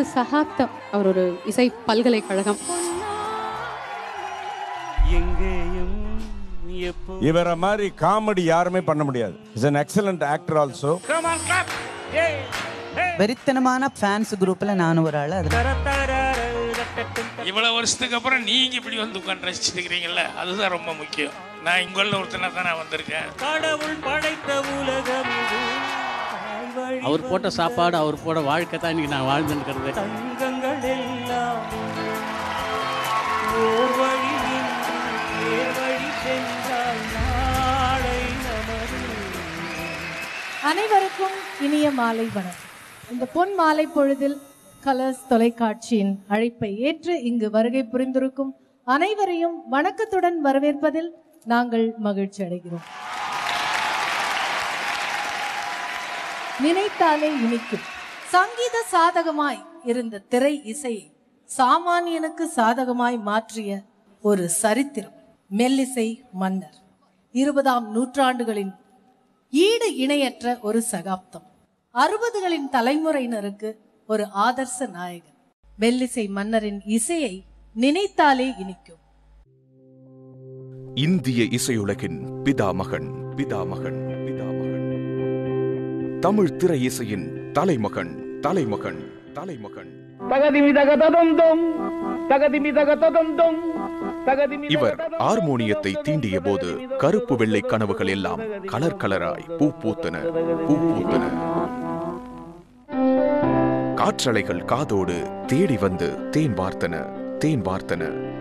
சகாப்தம் அவர் ஒரு இசை பல்கலைக்கழகம் எங்கேயும் எப்போ இவரை மாதிரி காமெடி யாருமே பண்ண முடியாது is an excellent actor also Come on, clap. Hey, hey. வெறித்தனமான ஃபேன்ஸ் குரூப்ல நானும் ஒரு ஆள் அதுல இவ்வளவு வருஷத்துக்கு அப்புறம் நீங்க இப்படி வந்து உட்காந்து ரசிச்சுட்டு இருக்கிறீங்கல்ல அதுதான் ரொம்ப முக்கியம் நான் இங்குள்ள ஒருத்தனா தான் நான் வந்திருக்கேன் கடவுள் படைத்த உலகம் இது. தாய் வழி அவர் போட்ட சாப்பாடு அவர் போட வாழ்க்கை தான் இன்னைக்கு நான் வாழ்ந்துருக்கிறது தங்கங்கள் எல்லாம் ஓர் வழி நின்று வேறு வழி சென்றால் நாளை நமது அனைவருக்கும் இனிய மாலை வணக்கம் இந்த பொன் மாலை பொழுதில் கலர்ஸ் தொலைக்காட்சியின் அழைப்பை ஏற்று இங்கு வருகை புரிந்திருக்கும் அனைவரையும் வணக்கத்துடன் வரவேற்பதில் நாங்கள் மகிழ்ச்சி அடைகிறோம் நினைத்தாலே இனிக்கும் சங்கீத சாதகமாய் இருந்த திரை இசையை சாமானியனுக்கு சாதகமாய் மாற்றிய ஒரு சரித்திரம் மெல்லிசை மன்னர் இருபதாம் நூற்றாண்டுகளின் ஈடு இணையற்ற ஒரு சகாப்தம் அறுபதுகளின் தலைமுறையினருக்கு ஒரு ஆதர்ச நாயகன் மெல்லிசை மன்னரின் இசையை நினைத்தாலே இனிக்கும் இந்திய இசையுலகின் பிதாமகன் பிதாமகன் பிதாமகன் தமிழ் திரை இசையின் தலைமகன் தலைமகன் தலைமகன் இவர் ஹார்மோனியத்தை தீண்டிய போது கருப்பு வெள்ளை கனவுகள் எல்லாம் கலர் கலராய் பூ பூத்தன பூ பூத்தன காற்றலைகள் காதோடு தேடி வந்து தேன் வார்த்தன தேன் வார்த்தன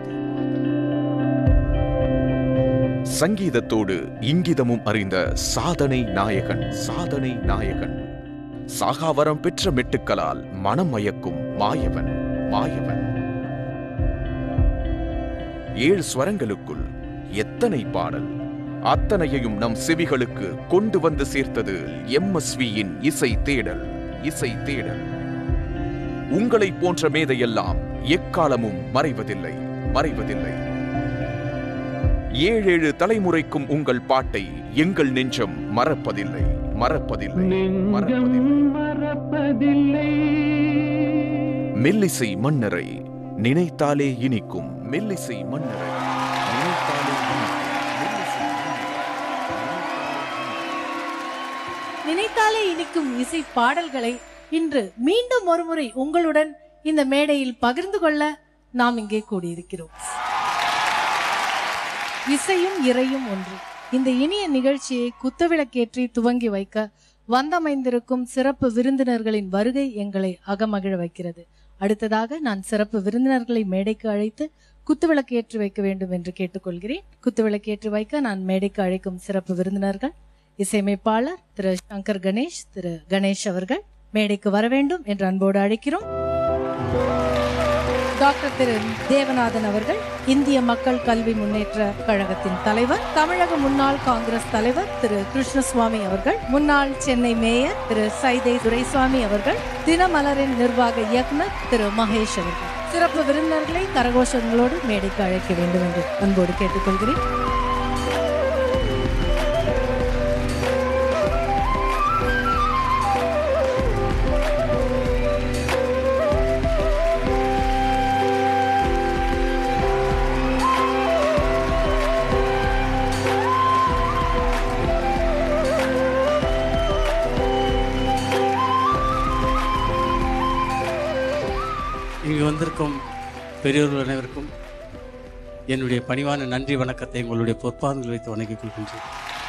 சங்கீதத்தோடு இங்கிதமும் அறிந்த சாதனை நாயகன் சாதனை நாயகன் சாகாவரம் பெற்ற மெட்டுக்களால் மனம் மயக்கும் மாயவன் மாயவன் ஏழு ஸ்வரங்களுக்குள் எத்தனை பாடல் அத்தனையையும் நம் செவிகளுக்கு கொண்டு வந்து சேர்த்தது எம்எஸ்வியின் இசை தேடல் இசை தேடல் உங்களை போன்ற மேதையெல்லாம் எக்காலமும் மறைவதில்லை மறைவதில்லை ஏழேழு தலைமுறைக்கும் உங்கள் பாட்டை எங்கள் நெஞ்சம் மறப்பதில்லை மறப்பதில்லை மறப்பதில்லை மெல்லிசை மன்னரை நினைத்தாலே இனிக்கும் மெல்லிசை மன்னரை நினைத்தாலே இனிக்கும். மெல்லிசை நினைத்தாலே இனிக்கும் இசை பாடல்களை இன்று மீண்டும் ஒருமுறை உங்களுடன் இந்த மேடையில் பகிர்ந்து கொள்ள நாம் இங்கே கூடியிருக்கிறோம் இசையும் இறையும் ஒன்று இந்த இனிய நிகழ்ச்சியை குத்துவிளக்கேற்றி துவங்கி வைக்க வந்தமைந்திருக்கும் சிறப்பு விருந்தினர்களின் வருகை எங்களை அகமகிழ வைக்கிறது அடுத்ததாக நான் சிறப்பு விருந்தினர்களை மேடைக்கு அழைத்து குத்துவிளக்கு ஏற்றி வைக்க வேண்டும் என்று கேட்டுக்கொள்கிறேன் குத்துவிளக்கு ஏற்றி வைக்க நான் மேடைக்கு அழைக்கும் சிறப்பு விருந்தினர்கள் இசையமைப்பாளர் திரு சங்கர் கணேஷ் திரு கணேஷ் அவர்கள் மேடைக்கு வர வேண்டும் என்று அன்போடு அழைக்கிறோம் டாக்டர் திரு தேவநாதன் அவர்கள் இந்திய மக்கள் கல்வி முன்னேற்ற கழகத்தின் தலைவர் தமிழக முன்னாள் காங்கிரஸ் தலைவர் திரு கிருஷ்ணசுவாமி அவர்கள் முன்னாள் சென்னை மேயர் திரு சைதை துரைசுவாமி அவர்கள் தினமலரின் நிர்வாக இயக்குனர் திரு மகேஷ் அவர்கள் சிறப்பு விருந்தினர்களை கரகோஷங்களோடு மேடைக்கு அழைக்க வேண்டும் என்று அன்போடு கேட்டுக்கொள்கிறேன் இங்கு வந்திருக்கும் பெரியோர்கள் அனைவருக்கும் என்னுடைய பணிவான நன்றி வணக்கத்தை உங்களுடைய பொற்பாதங்கள் வைத்து வணங்கிக் கொள்கின்றேன்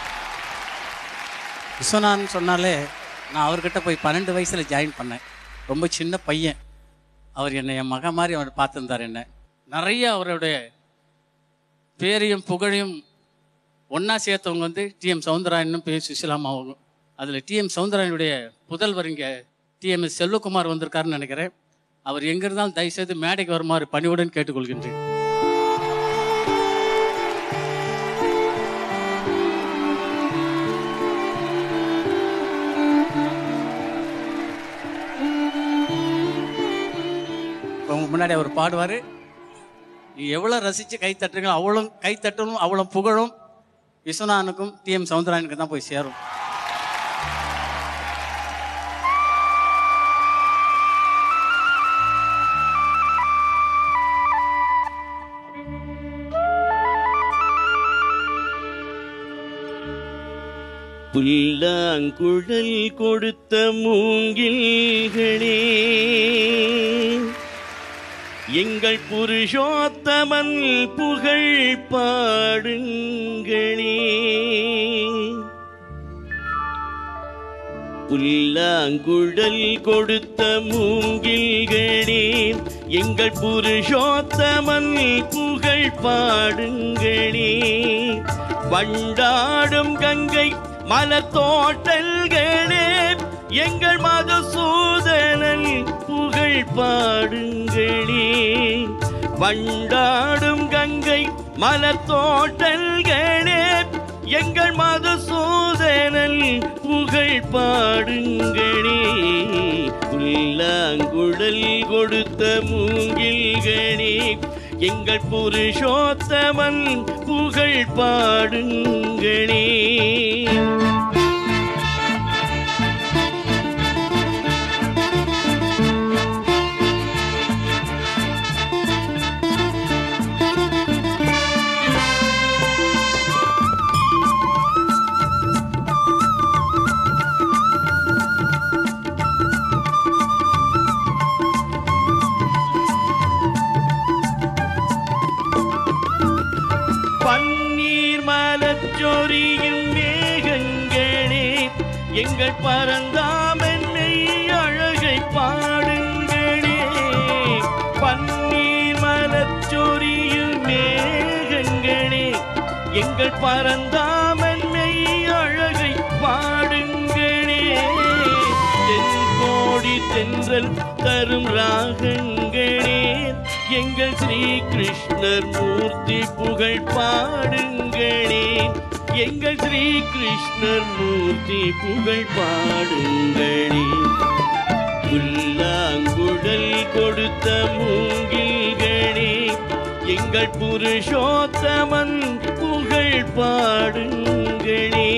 விஸ்வநாதன் சொன்னாலே நான் அவர்கிட்ட போய் பன்னெண்டு வயசில் ஜாயின் பண்ணேன் ரொம்ப சின்ன பையன் அவர் என்னை என் மகன் மாதிரி அவர் பார்த்துருந்தார் என்ன நிறைய அவருடைய பேரையும் புகழையும் ஒன்றா சேர்த்தவங்க வந்து டிஎம் சவுந்தரராயனும் பே சுசிலாமாவும் அதில் டிஎம் சவுந்தரராயனுடைய புதல்வர் இங்கே டிஎம்எஸ் செல்வகுமார் வந்திருக்காருன்னு நினைக்கிறேன் அவர் எங்க இருந்தாலும் தயவுசெய்து மேடைக்கு வருமாறு பணிவுடன் கேட்டுக்கொள்கின்றேன் இப்ப உங்க முன்னாடி அவர் பாடுவார் நீ எவ்வளோ ரசித்து கை தட்டுறீங்களோ அவ்வளோ கை தட்டணும் அவ்வளோ புகழும் விஸ்வநாதனுக்கும் டிஎம் சவுந்தரராயனுக்கு தான் போய் சேரும் புல்லாங்குழல் கொடுத்த மூங்கில்களே எங்கள் புருஷோத்தமன் புகழ் பாடுங்களே புல்லாங்குழல் கொடுத்த மூங்கில்களே எங்கள் புருஷோத்தமன் புகழ் பாடுங்களே வண்டாடும் கங்கை மலத்தோட்டல்களே எங்கள் மதுசூதனன் புகழ் பாடுங்களே வண்டாடும் கங்கை மலத்தோட்டல்களே எங்கள் மதுசூதனல் புகழ் பாடுங்களே புல்லாங்குழல் கொடுத்த மூங்கில்களே எங்கள் புருஷோத்தமன் புகழ் பாடுங்களே பன்னீர் மலச்சொரியும் மேகங்களே எங்கள் பரந்தாமென்னை அழகை பாடுங்களே பன்னீர் மலச்சொரியும் மேகங்களே எங்கள் பரந்தாமென்னை அழகை பாடுங்களே தென்கோடி தென்றல் தரும் ராகங்களே எங்கள் ஸ்ரீ கிருஷ்ணர் மூர்த்தி புகழ் பாடுங்களே எங்கள் ஸ்ரீ கிருஷ்ணர் மூர்த்தி புகழ் பாடுங்களே புல்லாங்குழல் கொடுத்த மூங்கில்களே எங்கள் புருஷோத்தமன் புகழ் பாடுங்களே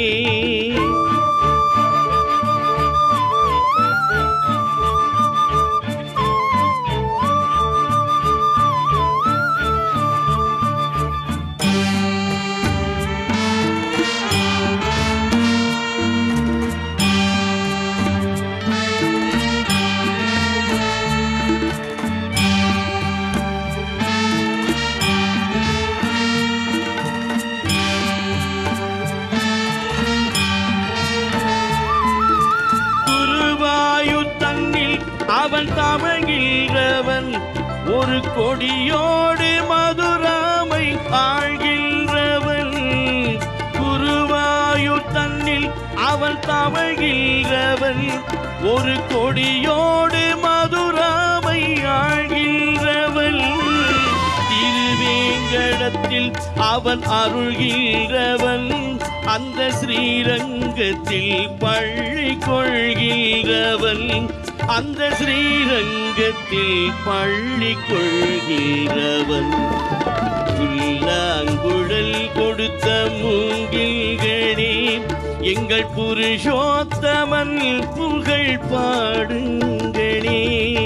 குருவாயூர் தன்னில் அவன் தமகின்றவன் ஒரு கொடியோடு மதுராமை ஆழ்கின்றவன் குருவாயூர் தன்னில் அவன் தமகின்றவன் ஒரு கொடியோடு மதுராமை ஆழ்கின்றவன் திருவேங்கடத்தில் அவன் அருள்கின்றவன் அந்த ஸ்ரீரங்கத்தில் பள்ளி கொள்கிறவன் அந்த ஸ்ரீரங்கத்தில் பள்ளி கொள்கிறவன் புல்லாங்குழல் கொடுத்த மூங்கில்களே எங்கள் புருஷோத்தமன் புகழ் பாடுங்களே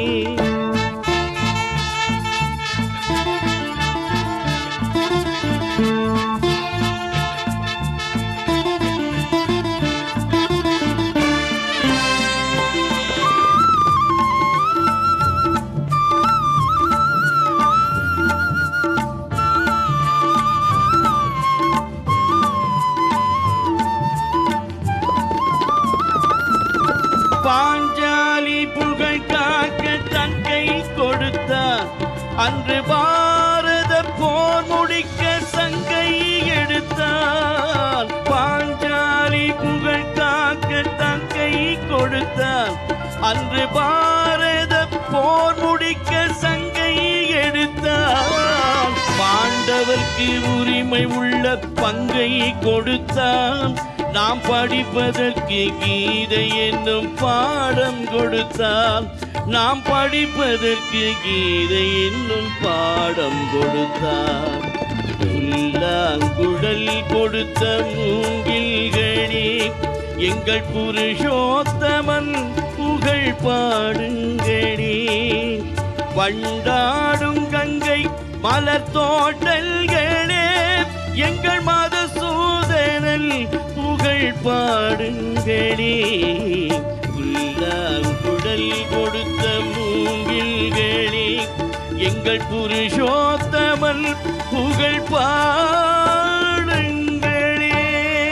பாஞ்சாலி புகழ் காக்க தன் கை கொடுத்தார் அன்று பாரத போர் முடிக்க சங்கை எடுத்தார் பாஞ்சாலி புகழ் காக்க தன் கை கொடுத்தார் அன்று பாரத போர் முடிக்க சங்கை எடுத்தார் பாண்டவர்க்கு உரிமை உள்ள பங்கை கொடுத்தான் நாம் படிப்பதற்கு கீதை என்னும் பாடம் கொடுத்தால் நாம் படிப்பதற்கு கீதை என்னும் பாடம் கொடுத்தார் புல்லாங்குழல் கொடுத்த மூங்கில்களே எங்கள் புருஷோத்தமன் புகழ் பாடுங்களே வண்டாடும் கங்கை மலர் தோட்டல்களே எங்கள் மதசூதன பாடல் புகழ் பாடுங்களே புல்லாங்குழல் கொடுத்த மூங்கில்களே எங்கள் புருஷோத்தமன் புகழ் பாடுங்களே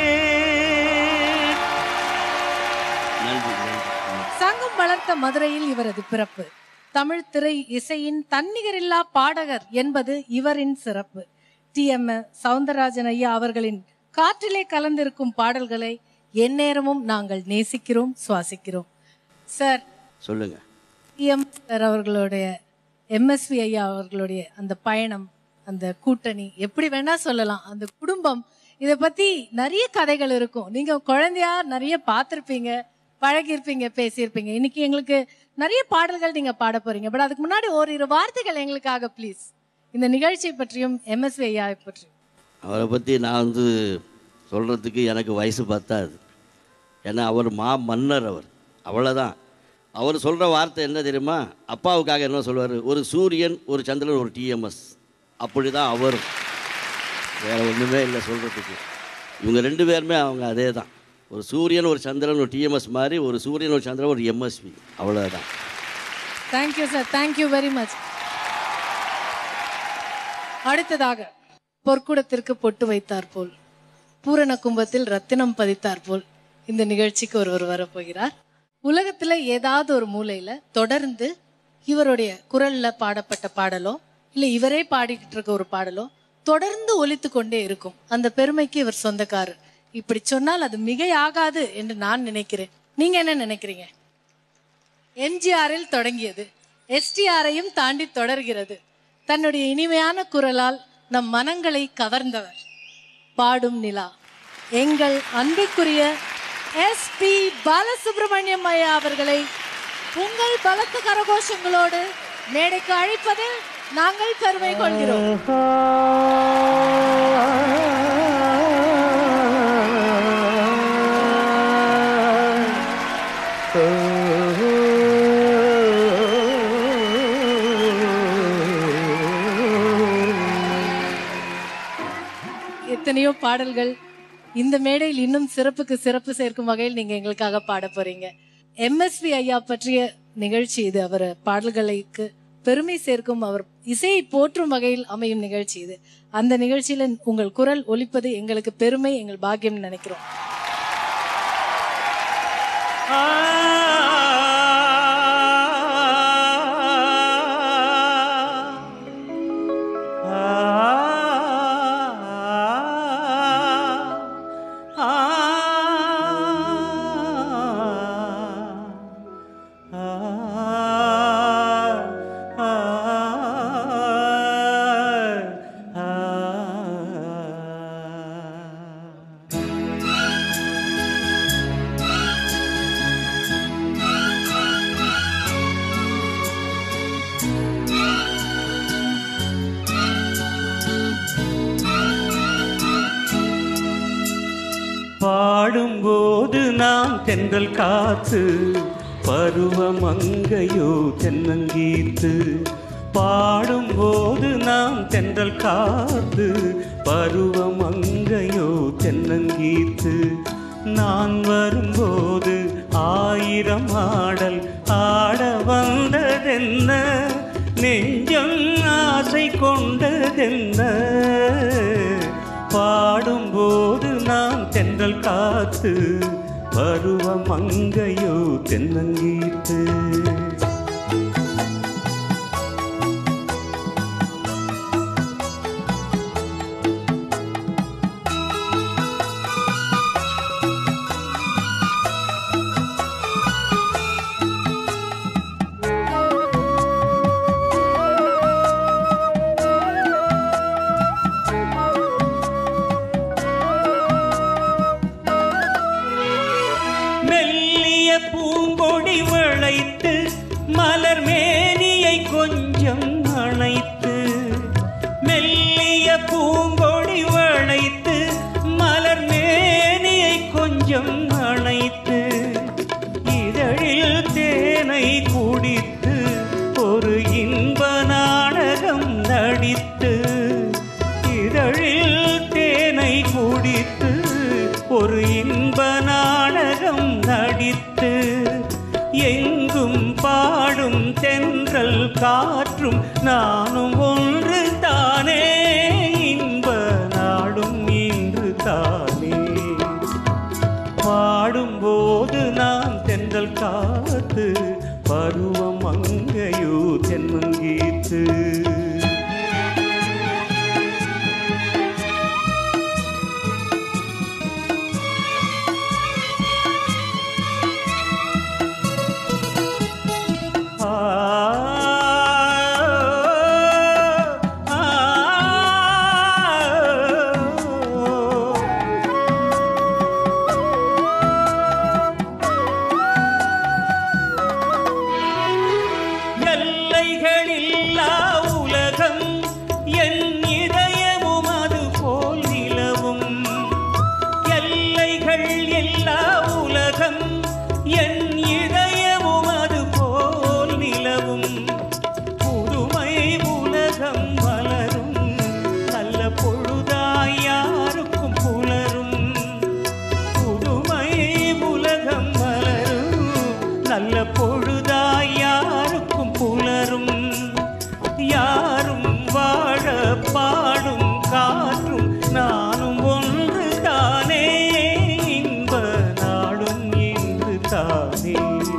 நன்றி நன்றி சங்கம் வளர்த்த மதுரையில் இவரது பிறப்பு தமிழ் திரை இசையின் தன்னிகரில்லா பாடகர் என்பது இவரின் சிறப்பு டி எம் சவுந்தரராஜன் ஐயா அவர்களின் காற்றிலே கலந்திருக்கும் பாடல்களை எந்நேரமும் நாங்கள் நேசிக்கிறோம் சுவாசிக்கிறோம் சார் சொல்லுங்க எம் சார் அவர்களுடைய எம்எஸ்வி ஐயா அவர்களுடைய அந்த பயணம் அந்த கூட்டணி எப்படி வேணா சொல்லலாம் அந்த குடும்பம் இத பத்தி நிறைய கதைகள் இருக்கும் நீங்க குழந்தையா நிறைய பார்த்திருப்பீங்க பழகியிருப்பீங்க பேசியிருப்பீங்க இன்னைக்கு எங்களுக்கு நிறைய பாடல்கள் நீங்க பாட போறீங்க பட் அதுக்கு முன்னாடி ஓரிரு வார்த்தைகள் எங்களுக்காக ப்ளீஸ் இந்த நிகழ்ச்சியை பற்றியும் எம்எஸ்வி ஐயாவை பற்றியும் அவரை பற்றி நான் வந்து சொல்கிறதுக்கு எனக்கு வயசு பத்தாது ஏன்னா அவர் மா மன்னர் அவர் அவ்வளோதான் அவர் சொல்கிற வார்த்தை என்ன தெரியுமா அப்பாவுக்காக என்ன சொல்வார் ஒரு சூரியன் ஒரு சந்திரன் ஒரு டிஎம்எஸ் அப்படி தான் அவர் வேறு ஒன்றுமே இல்லை சொல்கிறதுக்கு இவங்க ரெண்டு பேருமே அவங்க அதே தான் ஒரு சூரியன் ஒரு சந்திரன் ஒரு டிஎம்எஸ் மாதிரி ஒரு சூரியன் ஒரு சந்திரன் ஒரு எம்எஸ்வி அவ்வளோதான் thank you sir thank you very much அடுத்ததாக பொற்குடத்திற்கு பொட்டு வைத்தார் போல் பூரண கும்பத்தில் ரத்தினம் பதித்தார் போல் இந்த நிகழ்ச்சிக்கு ஒருவர் வரப்போகிறார் உலகத்துல ஏதாவது ஒரு மூலையில தொடர்ந்து இவருடைய குரல்ல பாடப்பட்ட பாடலோ இல்ல இவரே பாடிக்கிட்டு இருக்க ஒரு பாடலோ தொடர்ந்து ஒலித்து கொண்டே இருக்கும் அந்த பெருமைக்கு இவர் சொந்தக்காரர் இப்படி சொன்னால் அது மிகையாகாது என்று நான் நினைக்கிறேன் நீங்க என்ன நினைக்கிறீங்க எம்ஜிஆரில் தொடங்கியது எஸ்டிஆரையும் தாண்டி தொடர்கிறது தன்னுடைய இனிமையான குரலால் நம் மனங்களை கவர்ந்தவர் பாடும் நிலா எங்கள் அன்புக்குரிய எஸ் பி பாலசுப்ரமணியம் ஐயா அவர்களை உங்கள் பலத்த கரகோஷங்களோடு மேடைக்கு அழைப்பதில் நாங்கள் பெருமை கொள்கிறோம் எத்தனையோ பாடல்கள் இந்த மேடையில் இன்னும் சிறப்புக்கு சிறப்பு சேர்க்கும் வகையில் நீங்க எங்களுக்காக பாட போறீங்க எம்எஸ்வி ஐயா பற்றிய நிகழ்ச்சி இது அவர் பாடல்களுக்கு பெருமை சேர்க்கும் அவர் இசையை போற்றும் வகையில் அமையும் நிகழ்ச்சி இது அந்த நிகழ்ச்சியில உங்கள் குரல் ஒலிப்பது எங்களுக்கு பெருமை எங்கள் பாக்கியம் நினைக்கிறோம் பாடும்போது நாம் தென்றல் காத்து பருவமங்கையோ தென்னங்கீத்து பாடும்போது நாம் தென்றல் காத்து பருவமங்கையோ தென்னங்கீத்து நான் வரும்போது ஆயிரம் ஆடல் ஆட வந்ததென்ன நெஞ்சம் ஆசை கொண்டதென்ன பாடும்போது நான் தென்றல் காத்து பருவமங்கையோ தென்னங்கீத்து மெல்லிய பூங்கொடி வளைத்து எங்கும் பாடும் தென்றல் காற்றும் நானும் ஒன்று தானே இன்ப நாடும் இன்று தானே பாடும்போது நான் தென்றல் காத்து பருவம் அங்கையோ தென்னங்கீத்து எல்லைகளில்லா உலகம் என் இதயமும் அது போல் நிலவும் எல்லைகள் எல்லா உலகம் என் இதயமும் அது போல் நிலவும் புதுமை உலகம் வளரும் நல்ல பொழுதாய் யாருக்கும் புலரும் புதுமை உலகம் வளரும் நல்ல பொழுதாய் யாருக்கும் புலரும் யாரும் வாழ பாடும் காற்றும் நானும் ஒன்று தானே இன்ப நாடும் இன்று தானே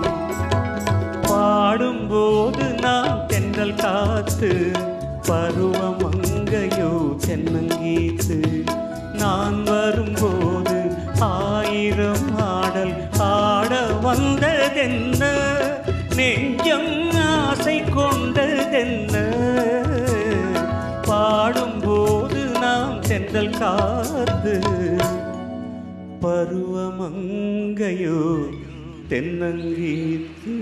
பாடும்போது நான் தென்றல் காத்து பருவம் அங்கையோ தென்னங்கீத்து நான் வரும்போது ஆயிரம் ஆடல் ஆட வந்ததென்ன நெஞ்சம் ஆசை கொண்டதென்ன பாடும்போது நாம் தென்றல் காத்து பருவமங்கையோ தென்னங்கீத்து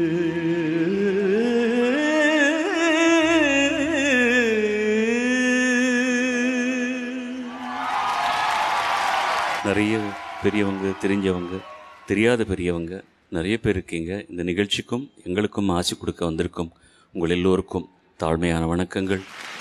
நிறைய பெரியவங்க தெரிஞ்சவங்க தெரியாத பெரியவங்க நிறைய பேர் இருக்கீங்க இந்த நிகழ்ச்சிக்கும் எங்களுக்கும் ஆசி கொடுக்க வந்திருக்கும் உங்கள் எல்லோருக்கும் தாழ்மையான வணக்கங்கள்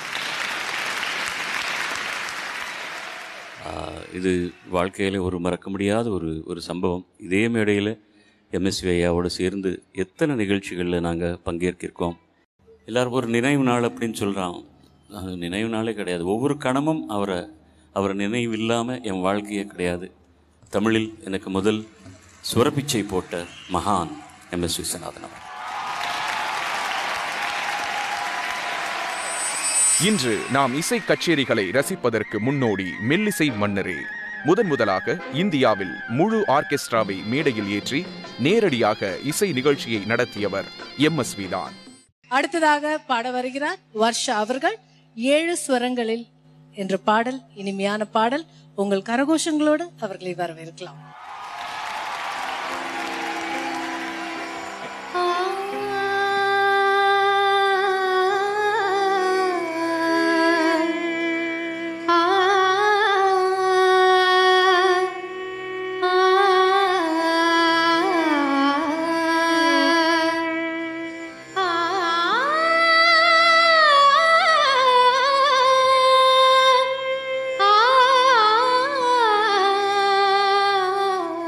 ஆஹ், இது வாழ்க்கையில் ஒரு மறக்க முடியாத ஒரு ஒரு சம்பவம் இதே மேடையில் எம்எஸ்வி ஐயாவோடு சேர்ந்து எத்தனை நிகழ்ச்சிகளில் நாங்கள் பங்கேற்கிருக்கோம் எல்லாரும் ஒரு நினைவு நாள் அப்படின்னு சொல்கிறான் அது நினைவு நாளே கிடையாது ஒவ்வொரு கணமும் அவரை அவர் நினைவு இல்லாமல் என் வாழ்க்கையே கிடையாது தமிழில் எனக்கு முதல் சுரப்பிச்சை போட்ட மகான் எம் எஸ் விஸ்வநாதன் அவர் இன்று நாம் இசை கச்சேரிகளை ரசிப்பதற்கு முன்னோடி மெல்லிசை மன்னரே முதன் முதலாக இந்தியாவில் முழு ஆர்கெஸ்ட்ராவை மேடையில் ஏற்றி நேரடியாக இசை நிகழ்ச்சியை நடத்தியவர் எம் எஸ் தான் அடுத்ததாக பாட வருகிறார் வர்ஷா அவர்கள் ஏழு ஸ்வரங்களில் என்ற பாடல் இனிமையான பாடல் உங்கள் கரகோஷங்களோடு அவர்களை வரவேற்கலாம் ஆ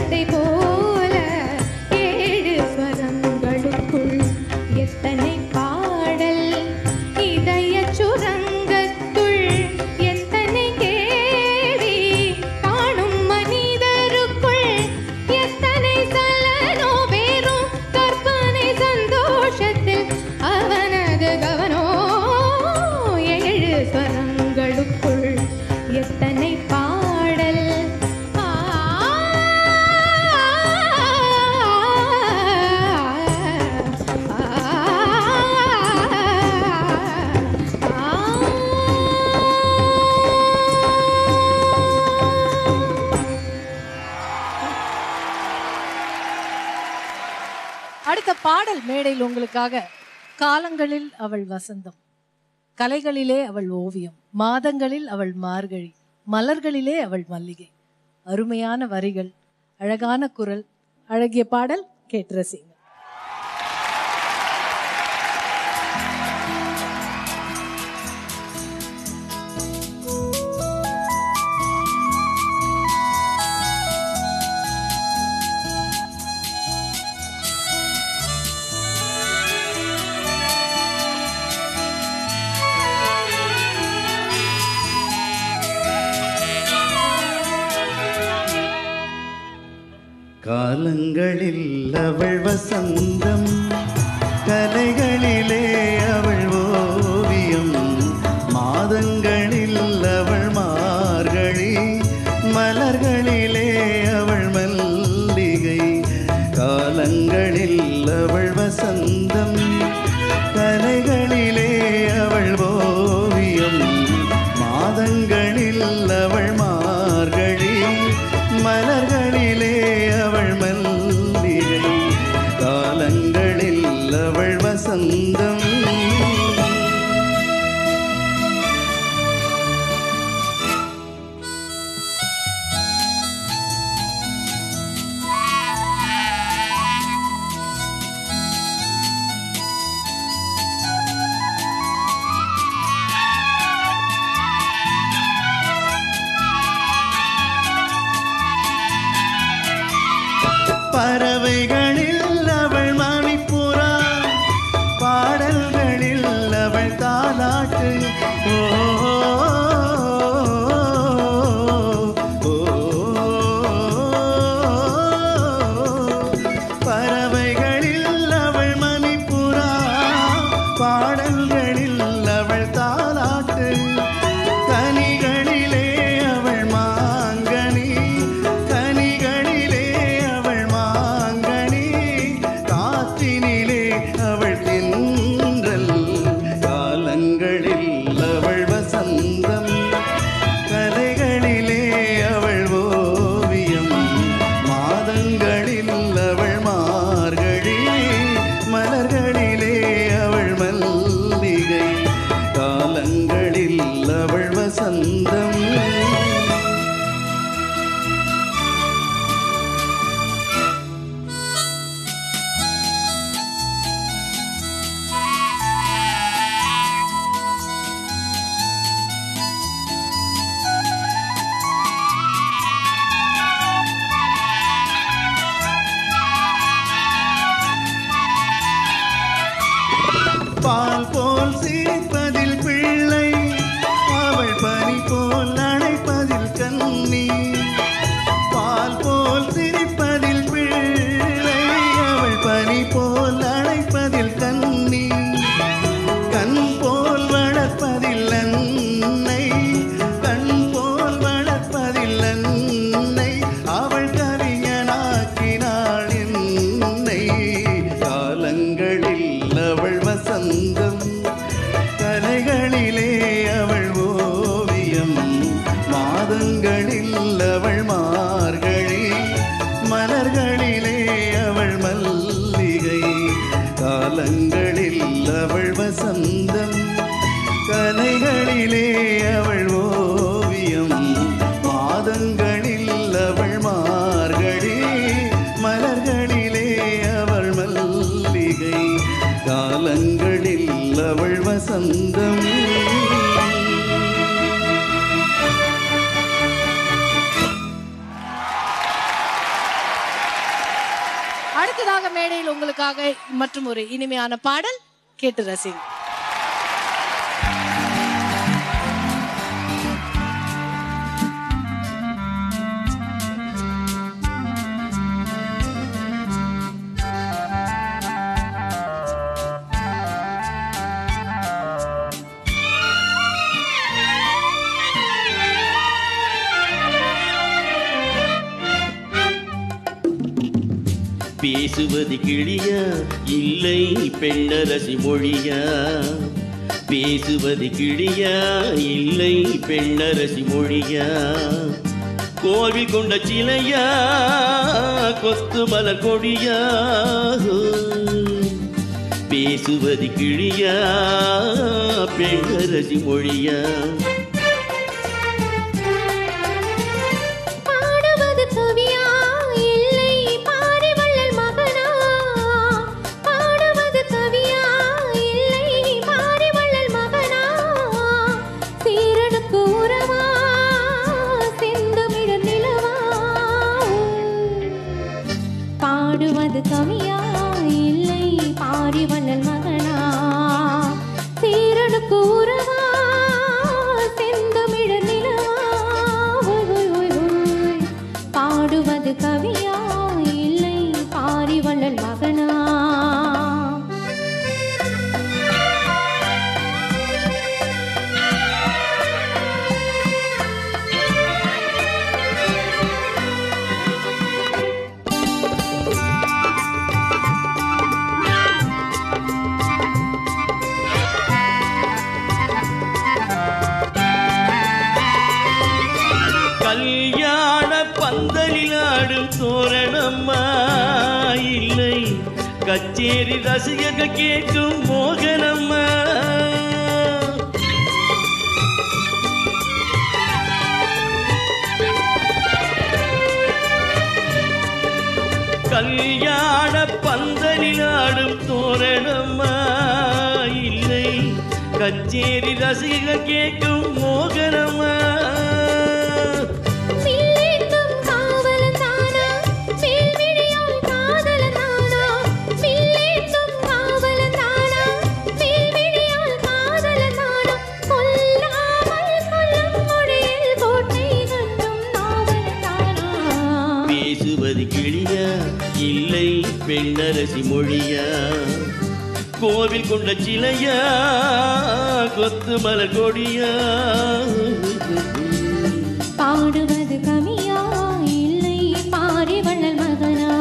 கதை போல ஏழு ஸ்வரங்களுக்குள் எத்தனை பாடல் இதய சுரங்கத்துள் எத்தனை கேள்வி காணும் மனிதருக்குள் எத்தனை சலனோ வேறும் கற்பனை சந்தோஷத்தில் அவனது கவனோ ஏழு ஸ்வரங்களுக்குள் எத்தனை பாடல் ஆ அடுத்த பாடல் மேடையில் உங்களுக்காக காலங்களில் அவள் வசந்தம் கலைகளிலே அவள் ஓவியம் மாதங்களில் அவள் மார்கழி மலர்களிலே அவள் மல்லிகை அருமையான வரிகள் அழகான குரல் அழகிய பாடல் கேட்டு ரசிங்க காலங்களில் அவள் வசந்தம் கலைகளிலே அவள் ஓவியம் மாதங்களில் அவள் மார்கழி மலர்களிலே அவள் மல்லிகை காலங்களில் அவள் வசந்தம் கலைகளிலே அவள் ஓவியம் மாதங்களில் அவள் மார்கழி மலர்களிலே அவள் மல்லிகை காலங்களில் அவள் வசந்தம் பறவைகளில் அவள் மணிப்புறா பாடல்களில் அவள் தாலாட்டு ஓ, ஓ, பறவைகளில் அவள் மணிப்புறா பாடல்களில் அவள் தாலாட்டு கனிகளிலே அவள் மாங்கனி கனிகளிலே அவள் மாங்கனி காற்றினிலே அவள் தின்றல் காலங்களில் அவள் வசந்தம் கலைகளிலே அவள் ஓவியம் மாதங்களில் அவள் மார்கழி மலர்களிலே அவள் மல்லிகை காலங்களில் அவள் வசந்தம் பால் போல் சிரிப்பதில் பிள்ளை அவள் பனி போல் அணைப்பதில் கண்ணி பால் போல் சிரிப்பதில் பிள்ளை அவள் பனி போல் அணைப்பதில் கண்ணி கண் போல் வளர்ப்பதில் அன்னை கண் போல் வளர்ப்பதில் அன்னை அவள் கவிஞனாக்கினாள் என்னை காலங்களில் அவள் வசந்தம் கலைகளிலே அவள் ஓவியம் மாதங்களில் அவள் மார்கழி மலர்களிலே அவள் மல்லிகை காலங்களில் அவள் வசந்தம் கலைகளிலே அவள் ஓவியம் மாதங்களில் அவள் மார்கழி மலர்களிலே அவள் மல்லிகை காலங்களில் அவள் வசந்தம் அடுத்ததாக மேடையில் உங்களுக்காக மற்றும் ஒரு இனிமையான பாடல் கேட்டு ரசிங்க பேசுவது கிளியா இல்லை பெண்ணரசி மொழியா பேசுவது கிளியா இல்லை பெண்ணரசி மொழியா கோவில் கொண்ட சிலையா கொத்து மலர் கொடியா பேசுவது கிளியா பெண்ணரசி மொழியா பாடுவது கவியா இல்லை பாரிவள்ளல் மகனா பாடுவது கவியா இல்லை பாரிவள்ளல் மகனா சீரனுக்கு உறவா செந்தமிழர் நிலவா பாடுவது கவியா இல்லை பாரிவள்ளல் மகனா சீரனுக்கு உறவா செந்தமிழர் நிலவா ஓய் ஓய் ஓய் ஓய். பாடுவது கவியா இல்லை பாரிவள்ளல் மகனா கல்யாண பந்தலில் ஆடும் தோரணம்மா இல்லை கச்சேரி ரசிகர்கள் கேட்கும் மோகனம்மா கல்யாண பந்தலில் ஆடும் தோரணம்மா இல்லை கச்சேரி ரசிகர்கள் கேட்கும் மோகனம்மா சில்லேந்தும் காவலன் தானா சில்விழியால் காதலன் தானா சில்லேந்தும் காவலன் தானா சில்விழியால் காதலன் தானா கொல்லாமல் கொல்லும் மொழியில் கோட்டை கண்டும் நாவலன் தானா பேசுவது கிளியா இல்லை பெண்ணரசி மொழியா கோவில் கொண்ட சிலையா கொத்து மலர் கொடியா பாடுவது கவியா இல்லை பாரிவள்ளல் மகனா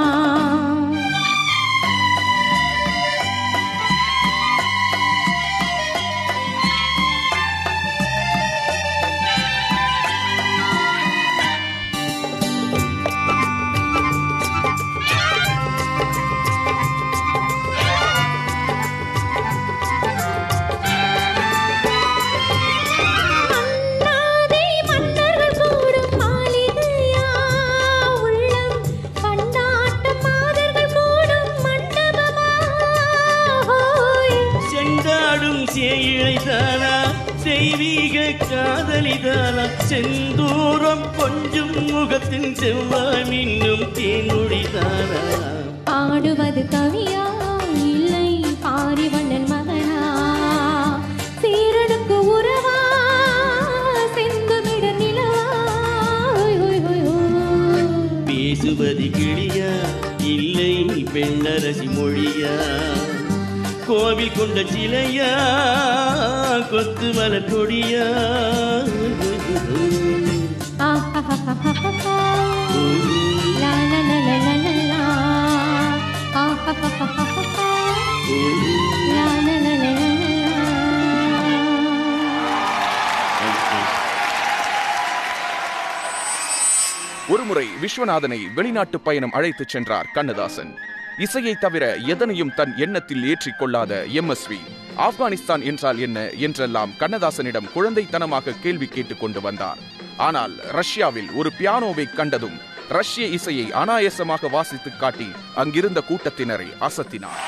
மன்னாதை மன்னர்கள் கூடும் மாளிகையா உள்ளம் பண்டாட்டம் மாதர்கள் கூடும் மண்டபமா ஹோய். செண்டாடும் சேயிழை தானா தெய்வீக காதலி தானா செந்தூரம் கொஞ்சம் முகத்தின் செவ்வாய் மின்னும் தேன்மொழி தானா பாடுவது கவியா இல்லை பாரிவண்ணன் மகனா சீரனுக்கு உறவா செந்துமிட நிலவா ஹோய் ஹோய் ஹோய் ஹோய். பேசுவது கிளியா இல்லை பெண்ணரசி மொழியா கோவில் கொண்ட சிலையா கொத்து மலர் கொடியா ஆஹாஹாஹாஹா. லா லா லா லா லா லா லா. ஆஹாஹாஹாஹா. லா லா லா லா லா லா லா. ஒருமுறை விஸ்வநாதனை வெளிநாட்டு பயணம் அழைத்துச் சென்றார் கண்ணதாசன் இசையை தவிர எதனையும் தன் எண்ணத்தில் ஏற்றிக் கொள்ளாத எம்எஸ்வி ஆப்கானிஸ்தான் என்றால் என்ன என்றெல்லாம் கண்ணதாசனிடம் குழந்தைத்தனமாக கேள்வி கேட்டுக் கொண்டு வந்தார் ஆனால் ரஷ்யாவில் ஒரு பியானோவை கண்டதும் ரஷ்ய இசையை அனாயசமாக வாசித்து காட்டி அங்கிருந்த கூட்டத்தினரை அசத்தினார்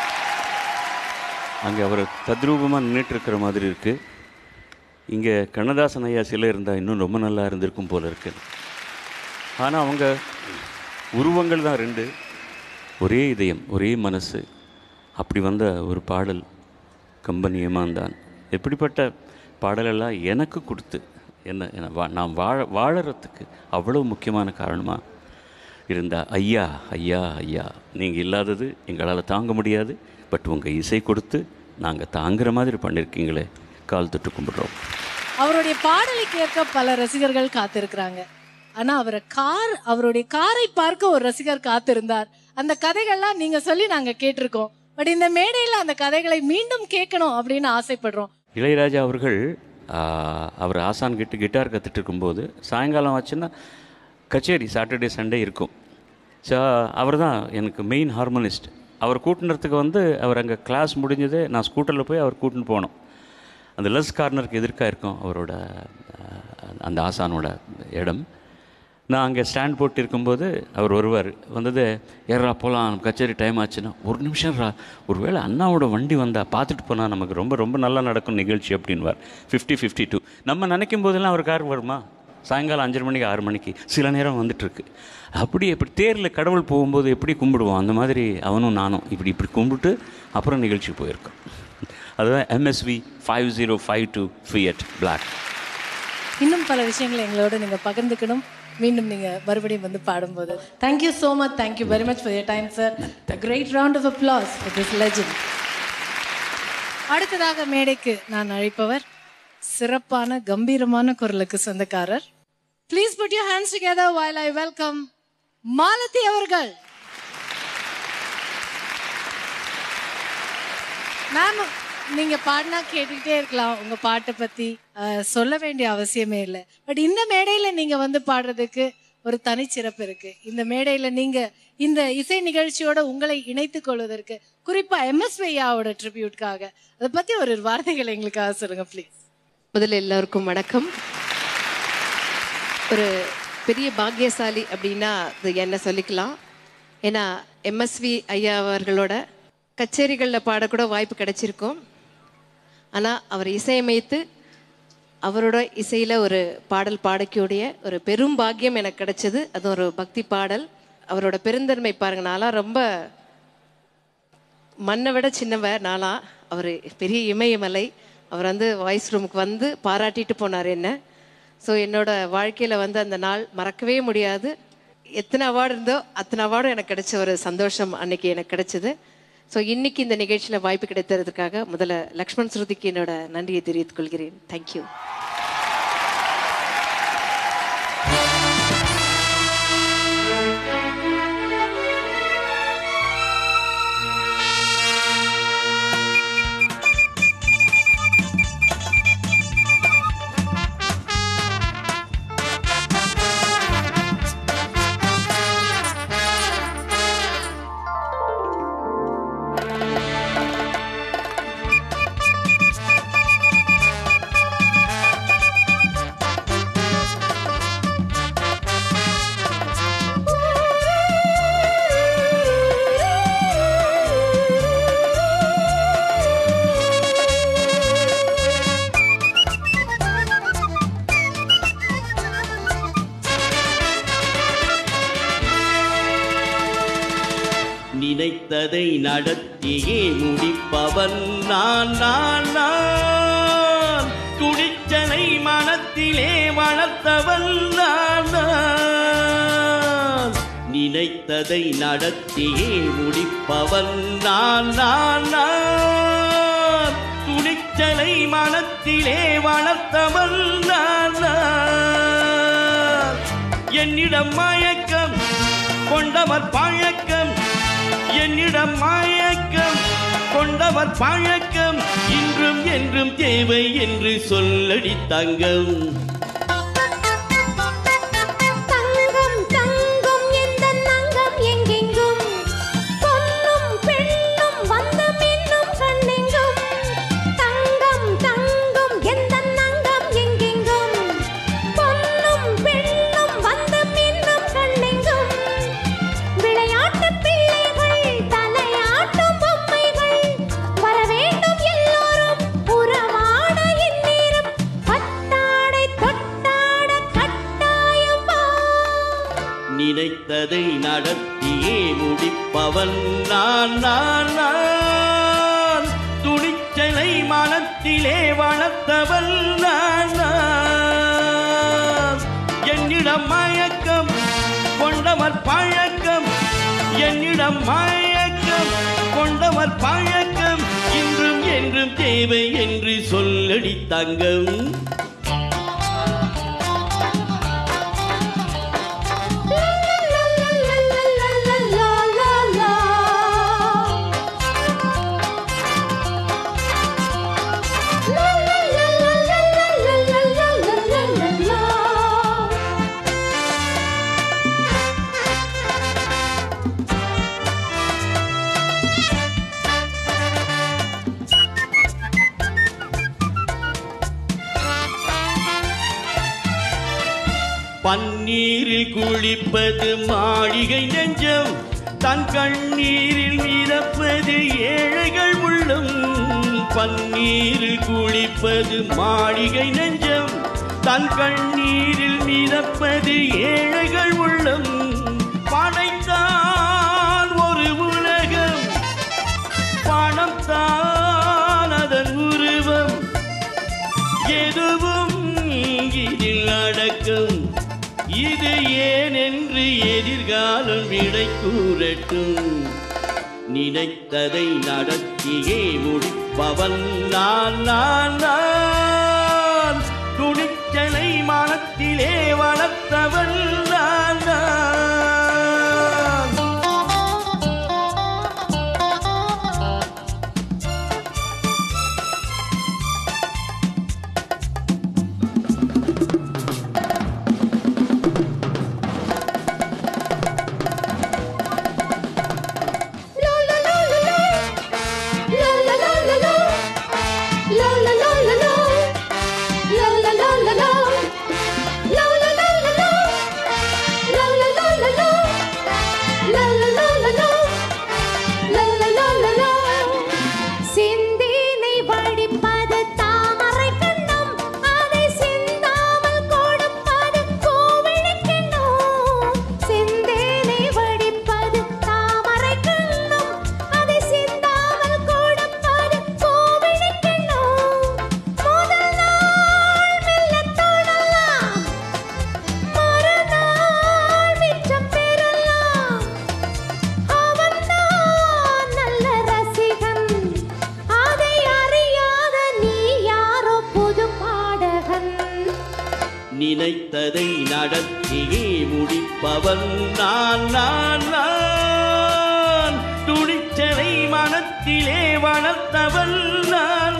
அங்கே அவர் தத்ரூபமாக நின்றுட்டு இருக்கிற மாதிரி இருக்கு இங்கே கண்ணதாசன் ஐயா சிலை இருந்தால் இன்னும் ரொம்ப நல்லா இருந்திருக்கும் போல இருக்கு ஆனால் அவங்க உருவங்கள் தான் ரெண்டு ஒரே இதயம் ஒரே மனசு அப்படி வந்த ஒரு பாடல் கம்பன் ஏமாந்தான் எப்படிப்பட்ட பாடலெல்லாம் எனக்கு கொடுத்து என்ன என்ன வா நான் வாழ வாழறதுக்கு அவ்வளோ முக்கியமான காரணமாக இருந்தா ஐயா ஐயா ஐயா நீங்கள் இல்லாதது எங்களால் தாங்க முடியாது பட் உங்கள் இசை கொடுத்து நாங்கள் தாங்குற மாதிரி பண்ணியிருக்கீங்களே கால் தொட்டு கும்பிடுறோம் அவருடைய பாடலை கேட்க பல ரசிகர்கள் காத்திருக்கிறாங்க ஆனா அவரை கார் அவருடைய காரை பார்க்க ஒரு ரசிகர் காத்திருந்தார் அந்த கதைகள்லாம் நீங்க சொல்லி நாங்க கேட்டிருக்கோம் பட் இந்த மேடையில அந்த கதைகளை மீண்டும் கேட்கணும் அப்படின்னு ஆசைப்படுறோம் இளையராஜா அவர்கள் ஆ, அவர் ஆசான் கிட்ட கிட்டார் கற்றுட்டு இருக்கும்போது சாயங்காலம் ஆச்சுன்னா கச்சேரி சாட்டர்டே சண்டே இருக்கும் ஸோ அவர் தான் எனக்கு மெயின் ஹார்மோனிஸ்ட் அவர் கூட்டினத்துக்கு வந்து அவர் அங்கே கிளாஸ் முடிஞ்சது நான் ஸ்கூட்டரில் போய் அவர் கூட்டின்னு போனோம் அந்த லெஸ் கார்னருக்கு எதிர்க்காக இருக்கும் அவரோட ஆ, அந்த ஆசானோட இடம் நான் அங்கே ஸ்டாண்ட் போட்டு இருக்கும்போது அவர் வருவார் வந்தது ஏறா போகலாம் கச்சேரி டைம் ஆச்சுன்னா ஒரு நிமிஷம் ரா ஒருவேளை அண்ணாவோட வண்டி வந்தால் பார்த்துட்டு போனால் நமக்கு ரொம்ப ரொம்ப நல்லா நடக்கும் நிகழ்ச்சி அப்படின்வார் ஃபிஃப்டி ஃபிஃப்டி டூ நம்ம நினைக்கும் போதெல்லாம் அவர் கார் வருமா சாயங்காலம் அஞ்சரை மணிக்கு ஆறு மணிக்கு சில நேரம் வந்துட்டுருக்கு அப்படி இப்படி தேரில் கடவுள் போகும்போது எப்படி கும்பிடுவோம் அந்த மாதிரி அவனும் நானும் இப்படி இப்படி கும்பிட்டு அப்புறம் நிகழ்ச்சி போயிருக்கோம் அதுதான் MSV five zero five two Fiat black இன்னும் பல விஷயங்களை எங்களோட நீங்க பகிர்ந்துக்கணும் மீண்டும் நீங்க மறுபடியும் வந்து பாடும்போது thank you so much thank you very much for your time sir great round of applause for this legend அடுத்ததாக மேடைக்கு நான் அழைப்பவர் சிறப்பான கம்பீரமான குரலுக்கு சொந்தக்காரர் please put your hands together while I welcome Malathi அவர்கள் மேம் நீங்க பாடினா கேட்டுக்கிட்டே இருக்கலாம் உங்க பாட்டை பத்தி அஹ், சொல்ல வேண்டிய அவசியமே இல்லை பட் இந்த மேடையில நீங்க வந்து பாடுறதுக்கு ஒரு தனிச்சிறப்பு இருக்கு இந்த மேடையில நீங்க இந்த இசை நிகழ்ச்சியோட உங்களை இணைத்துக் கொள்வதற்கு குறிப்பா எம்எஸ் வையாவோட ட்ரிபியூட்காக அதை பத்தி ஒரு வார்த்தைகள் எங்களுக்காக சொல்லுங்க ப்ளீஸ் முதல்ல எல்லோருக்கும் வணக்கம் ஒரு பெரிய பாக்கியசாலி அப்படின்னா அது என்ன சொல்லிக்கலாம் ஏன்னா எம்எஸ்வி ஐயா அவர்களோட கச்சேரிகளில் பாடக்கூட வாய்ப்பு கிடைச்சிருக்கும் ஆனால் அவர் இசையமைத்து அவரோட இசையில் ஒரு பாடல் பாடக்கூடிய ஒரு பெரும் பாக்கியம் எனக்கு கிடைச்சது அது ஒரு பக்தி பாடல் அவரோட பெருந்தன்மை பாருங்க நான்லாம் ரொம்ப மண்ணை விட சின்னவ நானா அவர் பெரிய இமயமலை அவர் வந்து வாய்ஸ் ரூமுக்கு வந்து பாராட்டிட்டு போனார் என்ன ஸோ என்னோட வாழ்க்கையில் வந்து அந்த நாள் மறக்கவே முடியாது எத்தனை அவார்டு இருந்தோ அத்தனை அவார்டும் எனக்கு கிடைச்ச ஒரு சந்தோஷம் அன்னைக்கு எனக்கு கிடைச்சது ஸோ இன்னைக்கு இந்த நிகழ்ச்சியில் வாய்ப்பு கிடைத்ததுக்காக முதல்ல லக்ஷ்மண் ஸ்ருதிக்கு என்னோட நன்றியை தெரிவித்துக் கொள்கிறேன் தேங்க்யூ நினைத்ததை நடத்தியே முடிப்பவன் நான் நான் நான் துணிச்சலை மனத்திலே வளர்த்தவன் நான் நான் நினைத்ததை நடத்தியே முடிப்பவன் நான் நான் நான் துணிச்சலை மனத்திலே வளர்த்தவன் நான் நான் என்னிடம் மயக்கம் கொண்டவர் பழக்கம் என்னிடம் மயக்கம் கொண்டவர் பழக்கம் இன்றும் என்றும் தேவை என்று சொல்லடி தங்கம் தங்கம் தங்கம் எந்த நங்கம் எங்கெங்கும் பொன்னும் பெண்ணும் வந்து மின்னும் கண்ணெங்கும் தங்கம் தங்கம் எந்த நங்கம் எங்கெங்கும் பொன்னும் பெண்ணும் வந்து மின்னும் கண்ணெங்கும் விளையாட்டு பிள்ளைகள் தலையாட்டும் பொம்மைகள் வர வேண்டும் எல்லோரும் உறவாட இந்நேரம் பட்டாடை தொட்ட நடத்தியே முடிப்பவன் நான் நான் நான் துணிச்சலை மனத்திலே வளர்த்தவன் நான் நான் என்னிடம் மயக்கம் கொண்டவர் பழக்கம் என்னிடம் மயக்கம் கொண்டவர் பழக்கம் இன்றும் என்றும் தேவை என்று சொல்லடி தங்கம் பன்னீரில் குளிப்பது மாளிகை நெஞ்சம் தன் கண்ணீரில் மிதப்பது ஏழைகள் உள்ளம் பன்னீரில் குளிப்பது மாளிகை நெஞ்சம் தன் கண்ணீரில் மிதப்பது ஏழைகள் உள்ளம் படைத்தான் ஒரு உலகம் பணம் தான் அதன் உருவம் எதுவும் இதில் அடக்கம் இது ஏன் என்று எதிர்காலம் விடை கூறட்டும் நினைத்ததை நடத்தியே முடிப்பவன் நான் நான் நான் துணிச்சலை மனத்திலே வளர்த்தவன் நான் நான் சிந்தினை வடிப்பது தாமரை கண்ணம் அதை சிந்தாமல் கொடுப்பது கோவிலை கிண்ணம் சிந்தினை வடிப்பது தாமரை கண்ணம் அதை சிந்தாமல் கொடுப்பது கோவிலை கிண்ணம் முதல் நாள் மெல்லத் தொடலாம் மறுநாள் மிச்சம் பெறலாம் அவன்தான் நல்ல ரசிகன் அதை அறியாத நீ யாரோ புது பாடகன் நினைத்ததை நடத்தியே முடிப்பவன் நான் நான் நான் துணிச்சலை மனத்திலே வளர்த்தவன் நான்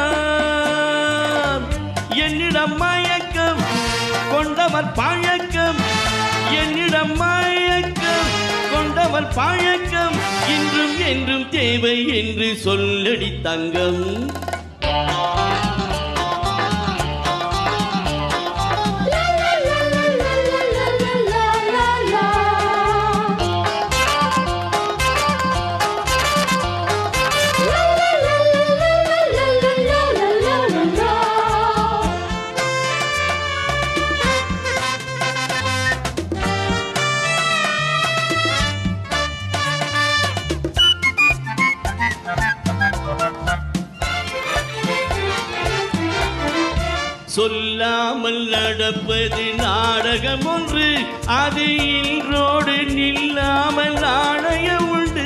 நான் என்னிடம் மயக்கம் கொண்டவர் பழக்கம் என்னிடம் மயக்கம் கொண்டவர் பழக்கம் இன்றும் என்றும் தேவை என்று சொல்லடி தங்கம் சொல்லாமல் நடப்பது நாடகம் ஒன்று அது இன்றோடு நில்லாமல் நாணயம் உண்டு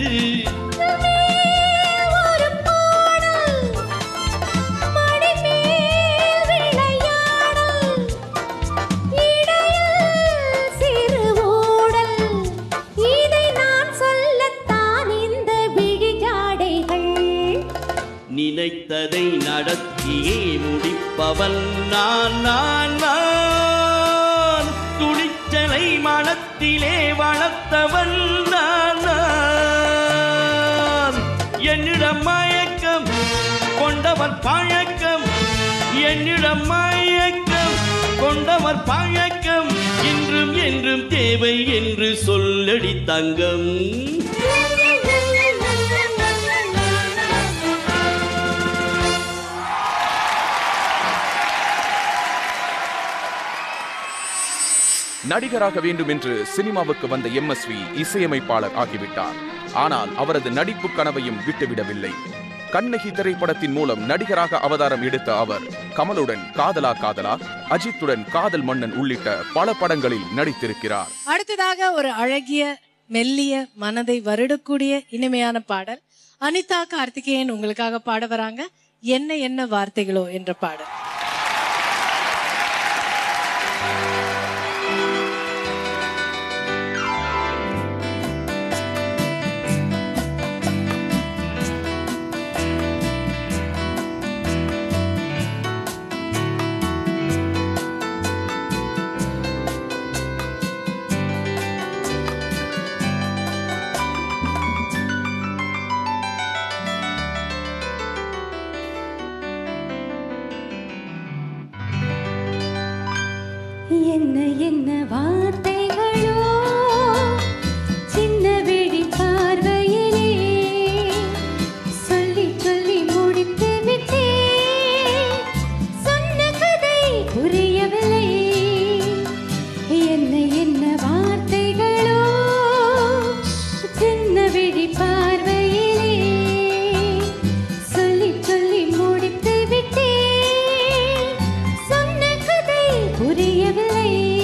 ஒரு பாடல் மடிமேல் விளையாடல் இடையில் சிறு ஊடல் இதை நான் சொல்லத்தான் இந்த விழிஜாடைகள் நினைத்ததை நடத்தியே முடிப்பவன் நான் நான் நான் துணிச்சலை மனத்திலே வளர்த்தவன் நான் நான் என்னிடம் மயக்கம் கொண்டவர் பழக்கம் என்னிடம் மயக்கம் கொண்டவர் பழக்கம் இன்றும் என்றும் தேவை என்று சொல்லடி தங்கம் நடிகராக வேண்டும் என்று சினிமாவுக்கு வந்த எம்எஸ்வி இசையமைப்பாளர் ஆகிவிட்டார் ஆனால் அவரது நடிப்பு கனவையும் விட்டுவிடவில்லை கண்ணகி திரைப்படத்தின் மூலம் நடிகராக அவதாரம் எடுத்த அவர் கமலுடன் காதலா காதலா அஜித்துடன் காதல் மன்னன் உள்ளிட்ட பல படங்களில் நடித்திருக்கிறார் அடுத்ததாக ஒரு அழகிய மெல்லிய மனதை வருடக்கூடிய இனிமையான பாடல் அனிதா கார்த்திகேயன் உங்களுக்காக பாட வராங்க என்ன என்ன வார்த்தைகளோ என்ற பாடல் என்ன என்ன வார்த்தைகளோ சின்ன விழி பார்வையிலே சொல்லி சொல்லி முடித்து விட்டேன் சொன்ன கதை புரியவில்லை என்ன என்ன வார்த்தைகளோ சின்ன விழி பார்வையிலே சொல்லி சொல்லி முடித்து விட்டேன் சொன்ன கதை புரியவில்லை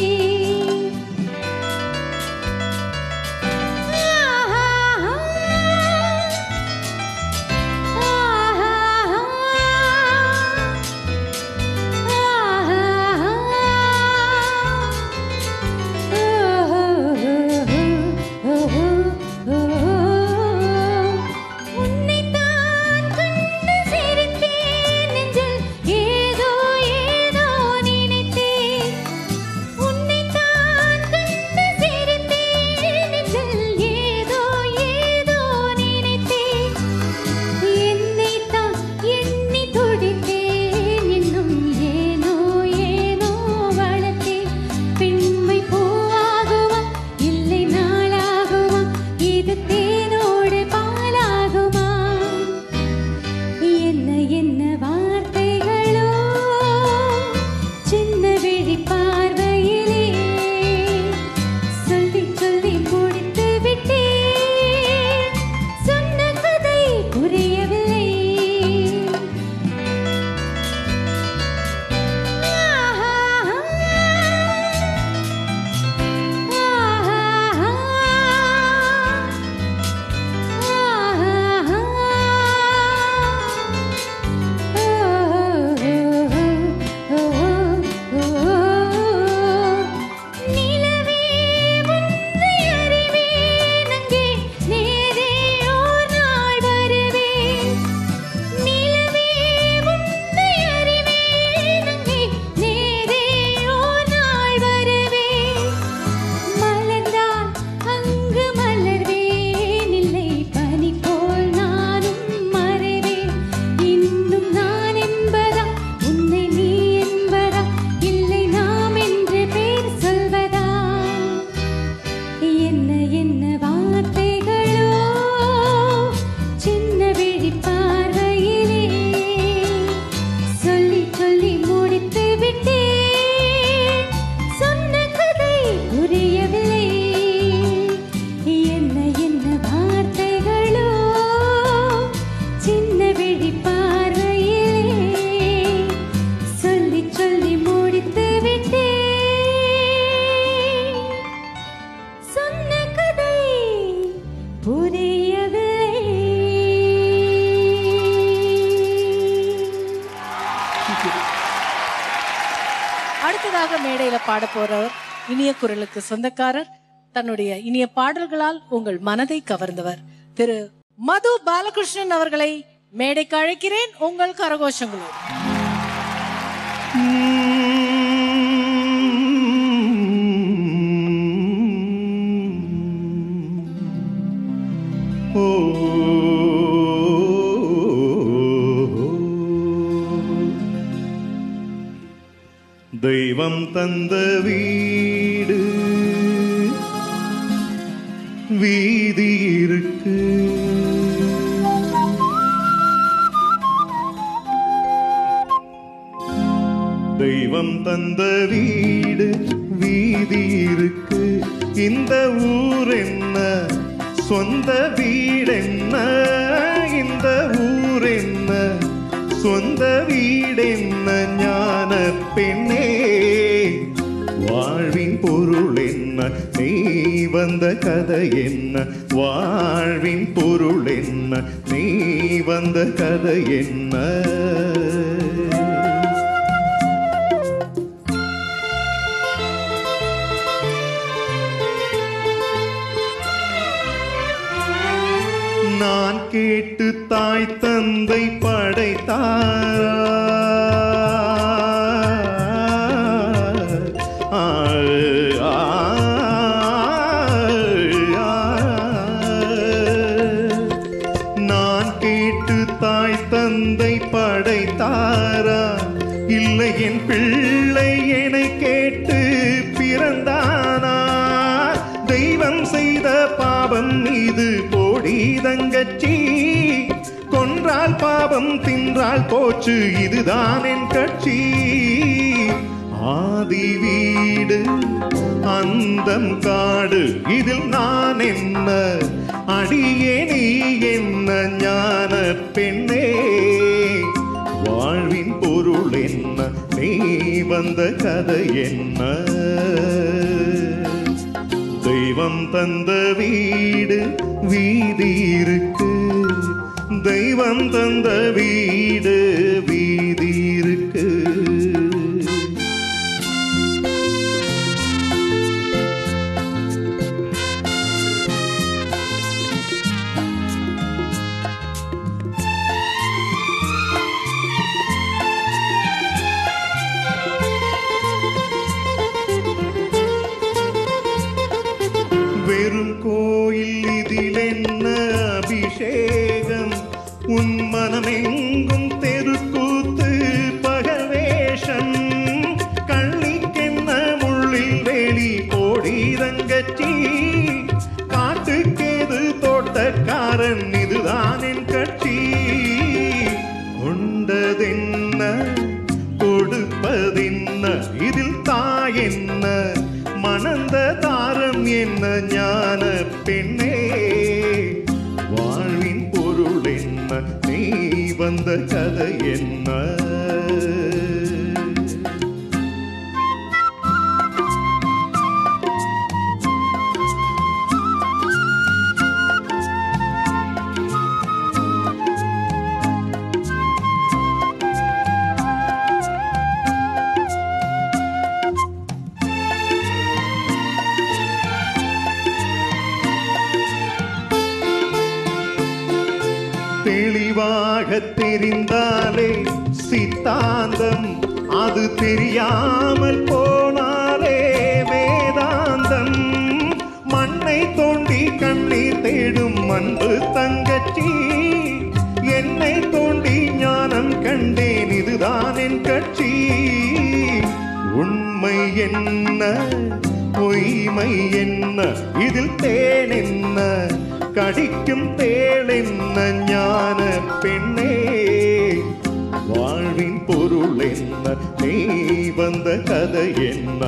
உன்னைத்தான் கண்டு சிரித்தேன் நெஞ்சில் ஏதோ ஏதோ நினைத்தேன் உன்னைத்தான் கண்டு சிரித்தேன் நெஞ்சில் ஏதோ ஏதோ நினைத்தேன் என்னைத்தான் எண்ணி துடித்தேன் இன்னும் ஏனோ ஏனோ வளர்த்தேன் பெண்மை பூவாகுமா இல்லை நாளாகுமா இது தேனோடு பாலாகுமா என்ன என்ன வார்த்தைகளோ சின்ன விழி பார்வையிலே சொல்லி சொல்லி முடித்து விட்டேன் சொன்ன கதை புரியவில்லை நிலவே உன்னை அறிவேன் அங்கே நேரே ஓர் நாள் வருவேன் நிலவே உன்னை அறிவேன் அங்கே நேரே ஓர் நாள் வருவேன் மலர்ந்தால் அங்கு மலர்வேன் இல்லை பனி போல் நானும் மறைவேன் இன்னும் நான் என்பதா உன்னை நீ என்பதா இல்லை நாம் என்று பேர் சொல்வதா என்ன என்ன வார்த்தைகளோ சின்ன விழி பார்வையிலே சொல்லி சொல்லி முடித்து விட்டேன் சொன்ன கதை புரியவில்லை என்ன என்ன வார்த்தைகளோ சின்ன விழி பார்வையிலே சொல்லி சொல்லி முடித்து விட்டேன் சொன்ன கதை புரியவில்லை அடுத்ததாக மேடையில பாட போறவர் இனிய குரலுக்கு சொந்தக்காரர் தன்னுடைய இனிய பாடல்களால் உங்கள் மனதை கவர்ந்தவர் திரு மது பாலகிருஷ்ணன் அவர்களை மேடைக்கு அழைக்கிறேன் உங்கள் கரகோஷங்களோடு தெய்வம் தந்த வீடு வீதி இருக்கு தெய்வம் தந்த வீடு வீதி இந்த ஊர் என்ன சொந்த வீடென்ன இந்த ஊர் என்ன சொந்த வீடென்ன ஞான பெண்ணே வாழ்வின் பொருள் என்ன நீ வந்த கதை என்ன வாழ்வின் பொருள் என்ன நீ வந்த கதை என்ன நான் கேட்டு தாய் தந்தை படைத்தார் ஆ, ஆ, நான் கேட்டு தாய் தந்தை படைத்தாரா இல்லை என் பிள்ளை என்னை கேட்டு பிறந்தானா தெய்வம் செய்த பாவம் இது போடி தங்கச்சி கொன்றால் பாவம் தின்றால் போச்சு இதுதான் என் கட்சி ஆதி வீடு அந்தம் காடு இதில் நான் என்ன அடியே நீ என்ன ஞான பெண்ணே வாழ்வின் பொருள் என்ன நீ வந்த கதை என்ன தெய்வம் தந்த வீடு வீதி இருக்கு தெய்வம் தந்த வீடு வீதி இருக்கு வெறும் கோயில் இதில் என்ன அபிஷேகம் உன் மனமெங்கும் தெருக்கூத்து பகல் வேஷம் கள்ளிக்கென்ன முள்ளில் வேலி கோடி தங்கச்சி காட்டுக்கேது தோட்டக்காரன் இதுதான் என் கட்சி கொண்டதென்ன கொடுப்பதென்ன இதில் தாய் என்ன மணந்த தாரம் என்ன ஞான பெண்ணே வாழ்வின் பொருள் என்ன நீ வந்த கதை என்ன தெளிவாக தெரிந்தாலே சித்தாந்தம் அது தெரியாமல் போனாலே வேதாந்தம் மண்ணை தோண்டி கண்ணீர் தேடும் அன்பு தங்கச்சி என்னை தோண்டி ஞானம் கண்டேன் இதுதான் என் கட்சி உண்மை என்ன பொய்மை என்ன இதில் தேன் என்ன கடிக்கும் தேள் என்ன ஞான பெண்ணே வாழ்வின் பொருள் என்ன நீ வந்த கதை என்ன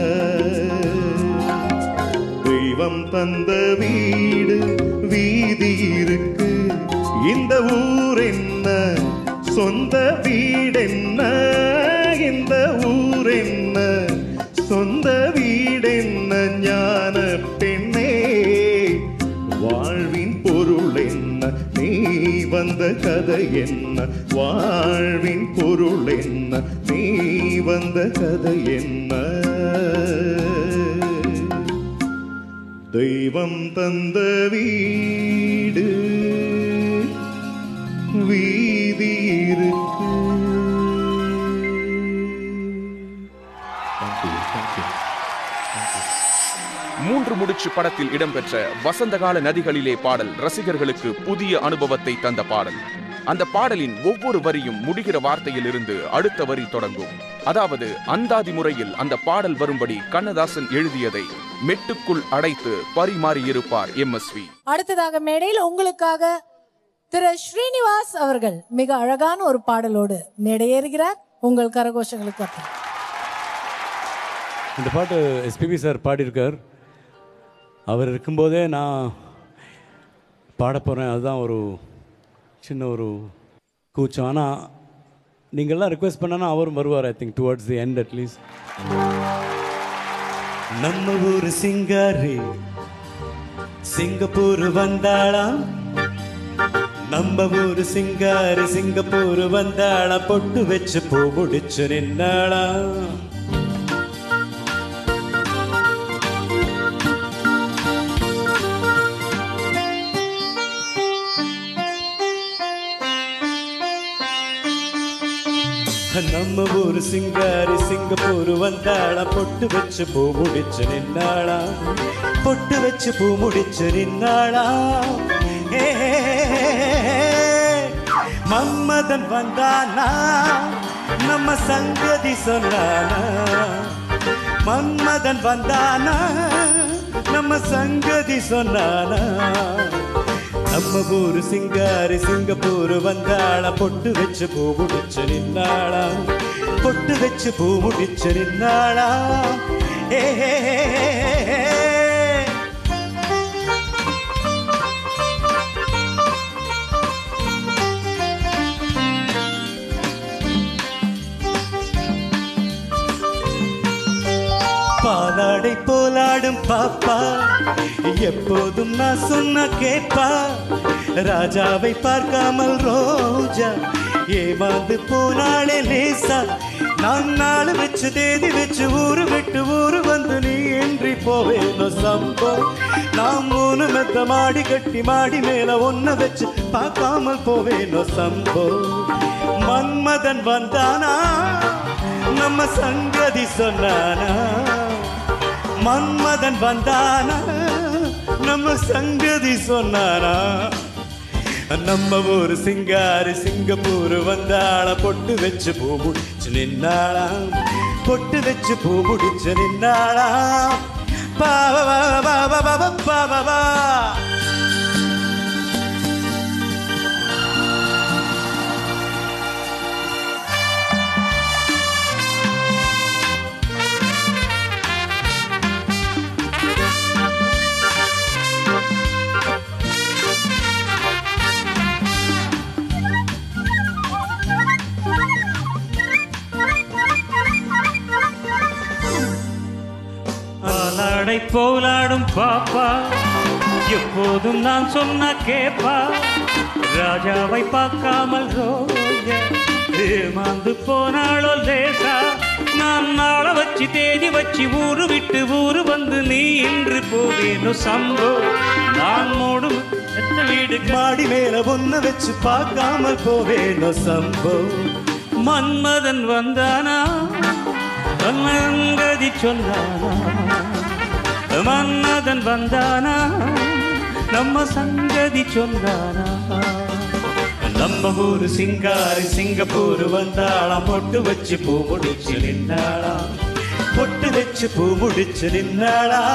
தெய்வம் தந்த வீடு வீதி இருக்கு இந்த ஊர் என்ன சொந்த வீடென்ன இந்த ஊர் என்ன சொந்த வீடென்ன ஞான பெண்ணே வாழ்வின் பொருள் என்ன நீ வந்த கதை என்ன வாழ்வின் பொருள் என்ன நீ வந்த கதை என்ன தெய்வம் தந்த வீடு வீதி இருக்கு மூன்று முடிச்சு படத்தில் இடம்பெற்ற வசந்தகால நதிகளிலே பாடல் ரசிகர்களுக்கு புதிய அனுபவத்தை தந்த பாடல் அந்த பாடலின் ஒவ்வொரு வரியும் முடிகிற வார்த்தையிலிருந்து அடுத்த வரி தொடங்கும் அதாவது அந்தாதி முறையில் அந்த பாடல் வரும்படி கண்ணதாசன் எழுதியதை மெட்டுக்குள் அடைத்து பரிமாறியிருப்பார் எம்எஸ்வி அடுத்ததாக மேடையில் உங்களுக்காக திரு ஸ்ரீனிவாஸ் அவர்கள் மிக அழகான ஒரு பாடலோடு மேடையேறுகிறார் உங்கள் கரகோஷங்களுக்கு அப்புறம் இந்த பாட்டு எஸ்பிபி சார் பாடியிருக்கார் அவர் இருக்கும்போதே நான் பாட போகிறேன் அதுதான் ஒரு சின்ன ஒரு கூச்சம் ஆனால் நீங்கள்லாம் ரிக்வெஸ்ட் பண்ணனா அவரும் வருவார் I think towards the end at least நம்ம ஊரு சிங்காரி சிங்கப்பூர் வந்தாளா நம்ம ஊரு சிங்காரி சிங்கப்பூர் வந்தாளா பொட்டு வச்சு பூ முடிச்சு நின்னாளா நம்ம ஊரு சிங்காரி சிங்கப்பூர் வந்தாளா பொட்டு வச்சு பூ முடிச்சு நின்னாளா பொட்டு வச்சு பூ முடிச்சு நின்னாளா ஏ, மன்மதன் வந்தானா நம்ம சங்கதி சொன்னானா மன்மதன் வந்தானா நம்ம சங்கதி சொன்னானா நம்ம ஊரு சிங்காரி சிங்கப்பூர் வந்தாளா பொட்டு வச்சு பூ முடிச்சு நின்னாளா பொட்டு வச்சு பூ முடிச்சு நின்னாளா ஏ ஹே, ஹே, ஹே, ஹே. பாலாடை போலாடும் பாப்பா எப்போதும் நான் சொன்ன கேப்பா ராஜாவை பார்க்காமல் ரோஜா ஏமாந்து போனாளே லேசா நான் நாள் வச்சு தேதி வச்சு ஊரு விட்டு ஊரு வந்து நீ இன்றி போவேனோ சம்போ நான் மூணு மெத்த மாடி கட்டி மாடி மேல ஒன்ன வச்சு பார்க்காமல் போவேனோ சம்போ மன்மதன் வந்தானா நம்ம சங்கதி சொன்னானா மன்மதன் வந்தானா நம்ம சங்கதி சொன்னானா நம்ம ஊரு சிங்காரி சிங்கப்பூர் வந்தாள பொட்டு வச்சு பூ முடிச்சு நின்னாளா பொட்டு வச்சு பூ முடிச்சு நின்னாளா பாவ பாவ பாவ பாவ பாவ பா பாலாடை போலாடும் பாப்பா எப்போதும் நான் சொன்ன கேப்பா ராஜாவை பார்க்காமல் ரோஜா ஏமாந்து போனாளோ லேசா நான் நாளை வச்சு தேதி வச்சு ஊரு விட்டு ஊரு வந்து நீ இன்று போவேனோ சம்போ நான் மூடும் எத்த வீடு மாடி மேல ஒன்ன வச்சு பார்க்காமல் போவேனோ சம்போ மன்மதன் வந்தானா மன்மதி சொன்னானா மன்மதன் வந்தானா நம்ம சங்கதி சொன்னானா நம்ம ஊரு சிங்காரி சிங்கப்பூர் வந்தாளா பொட்டு வச்சு பூ முடிச்சு நின்னாளா பொட்டு வச்சு பூ முடிச்சு நின்னாளா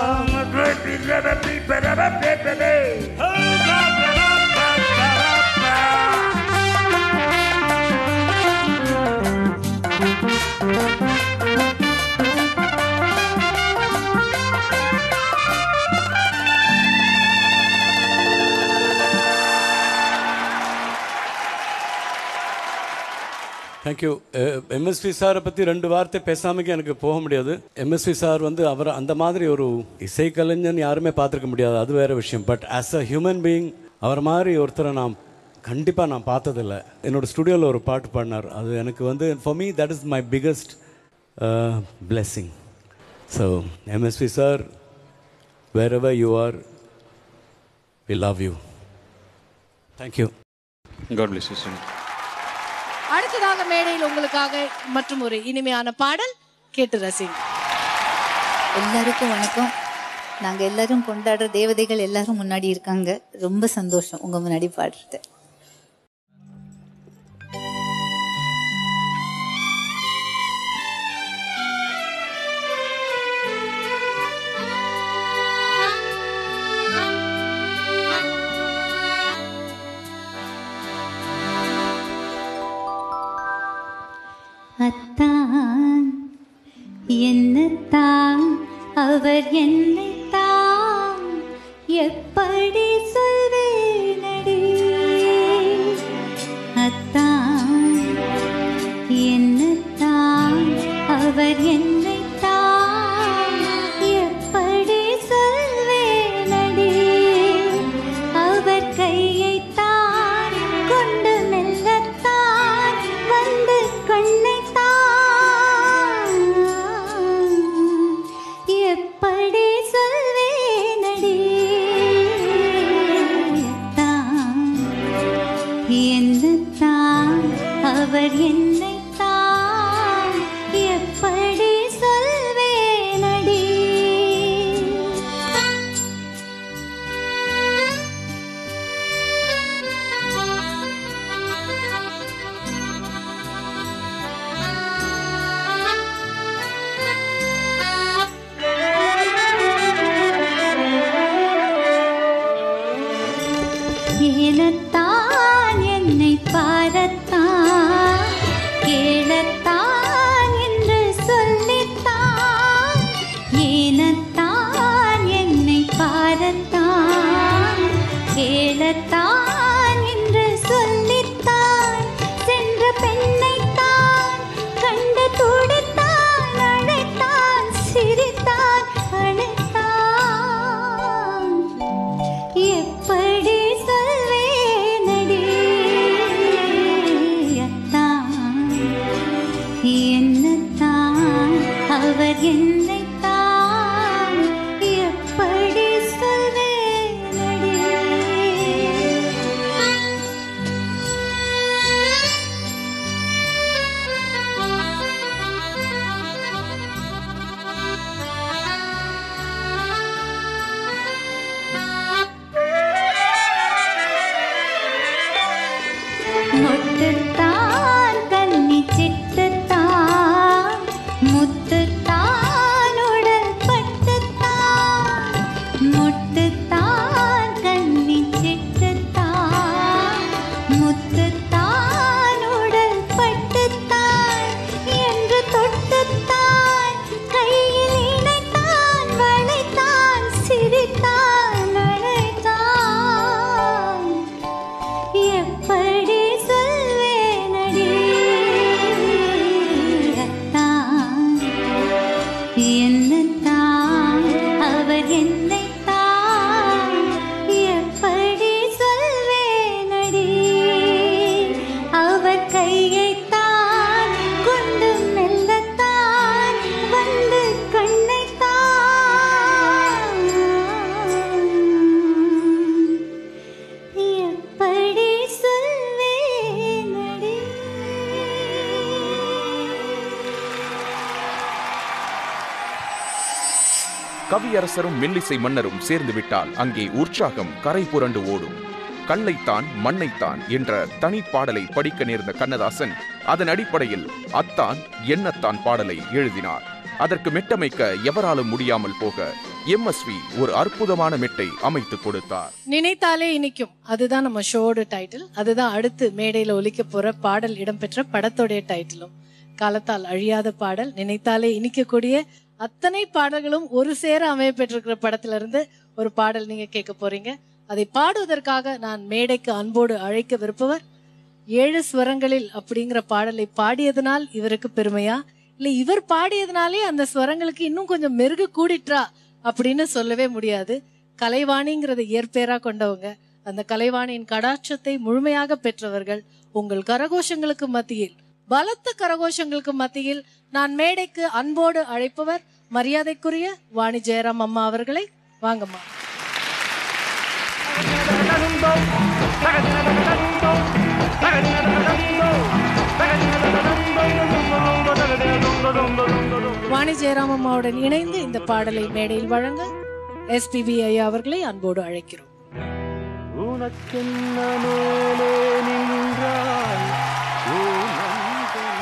தேங்க்யூ எம்எஸ்வி சாரை பற்றி ரெண்டு வார்த்தை பேசாமக்கு எனக்கு போக முடியாது எம்எஸ்வி சார் வந்து அவர் அந்த மாதிரி ஒரு இசைக்கலைஞன் யாருமே பார்த்துருக்க முடியாது அது வேற விஷயம் but as a human being அவர் மாதிரி ஒருத்தரை நான் கண்டிப்பாக நான் பார்த்ததில்ல என்னோட ஸ்டுடியோவில் ஒரு பாட்டு பாடினார் அது எனக்கு வந்து for me that is my biggest blessing so MSV sir where ever you are we love you thank you God bless you அடுத்ததாக மேடையில் உங்களுக்காக மற்றும் ஒரு இனிமையான பாடல் கேட்டு ரசிங்க எல்லாருக்கும் வணக்கம் நாங்க எல்லாரும் கொண்டாடுற தேவதைகள் எல்லாரும் முன்னாடி இருக்காங்க ரொம்ப சந்தோஷம் உங்க முன்னாடி பாடுறது அத்தான் என்னத்தான் அவர் என்னைத்தான் சொல்வேனடி அத்தான் என்னத்தான் அவர் என்னைத்தான் எப்படி சொல்வேனடி அவர் கையைத்தான் கொண்டு மெல்லத்தான் வந்து கண்ணைத்தான் எப்படி சொல்வேனடி தான் என்னத்தான் அவர் என்னைத்தான் எப்படி சொல்வேனடி ஏனத்தான் என்னை பாரத்தான் கேளத்தான் என்று சொல்லித்தான் ஏனத்தான் என்னை பாரத்தான் கேளத்தான் என்று சொல்லித்தான் சென்ற பெண்ணைத்தான் கண்டு துடித்தான் அழைத்தான் சிரித்தான் அழைத்தான் எப்படி சொல்வேனடி அத்தான் என்னத்தான் அவர் என்னைத்தான் எப்படி சொல்வேனடி முட்டுத்தான் கன்னி சிட்டுத்தான் முத்துத்தான் உடல் பட்டுத்தான் முட்டுத்தான் கன்னி சிட்டுத்தான் முத்துத்தான் உடல் பட்டுத்தான் என்று தொட்டுத்தான் கையில் இணைத்தான் வளைத்தான் சிரித்தான் அழைத்தான் எப்படி சொல்வேனடி அத்தான் என்னத்தான் அவர் என்னைத்தான் எப்படி சொல்வேனடி அவர் கையைத்தான் கொண்டு மெல்லத்தான் வந்து கண்ணைத்தான் எப்படி சொல்வேனடி கவியரசரும் மெல்லிசை மன்னரும் சேர்ந்து விட்டால் அங்கே உற்சாகம் கரை புரண்டு ஓடும் கல்லைத்தான் மண்ணைத்தான் என்ற தனி பாடலை படிக்க நேர்ந்த கண்ணதாசன் அதன் அடிப்படையில் அத்தான் எண்ணத்தான் பாடலை எழுதினார் அதற்கு மெட்டமைக்க எவராலும் முடியாமல் போக எம்எஸ்வி ஒரு அற்புதமான மெட்டை அமைத்துக் கொடுத்தார் நினைத்தாலே இனிக்கும் அதுதான் நம்ம ஷோட டைட்டில் அதுதான் அடுத்து மேடையில ஒலிக்க போற பாடல் இடம்பெற்ற படத்தோடைய டைட்டிலும் காலத்தால் அழியாத பாடல் நினைத்தாலே இனிக்கக்கூடிய அத்தனை பாடல்களும் ஒரு சேர அமையப்பெற்றிருக்கிற படத்துல இருந்து ஒரு பாடல் நீங்க கேட்க போறீங்க அதை பாடுவதற்காக நான் மேடைக்கு அன்போடு அழைக்க விருப்பவர் ஏழு ஸ்வரங்களில் அப்படிங்கிற பாடலை பாடியதனால் இவருக்கு பெருமையா இல்ல இவர் பாடியதுனாலே அந்த ஸ்வரங்களுக்கு இன்னும் கொஞ்சம் மெருகு கூடிற்றா அப்படின்னு சொல்லவே முடியாது கலைவாணிங்கிறத இயற்பேரா கொண்டவங்க அந்த கலைவாணியின் கடாட்சத்தை முழுமையாக பெற்றவர்கள் உங்கள் கரகோஷங்களுக்கு மத்தியில் பலத்த கரகோஷங்களுக்கு மத்தியில் நான் மேடைக்கு அன்போடு அழைப்பவர் மரியாதைக்குரிய வாணி ஜெயராம் அம்மா அவர்களை வாங்கம்மா வாணி ஜெயராம் அம்மாவுடன் இணைந்து இந்த பாடலை மேடையில் வழங்க எஸ்பிபி ஐயா அவர்களை அன்போடு அழைக்கிறோம் உனக்கென்ன மேலே நின்றாய் ஓ நந்தனா.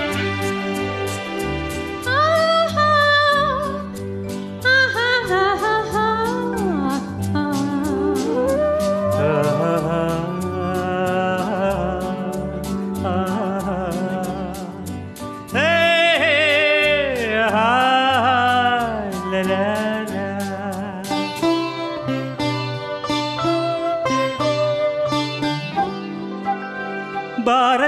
ஆஹா ஆஹா ஆஹா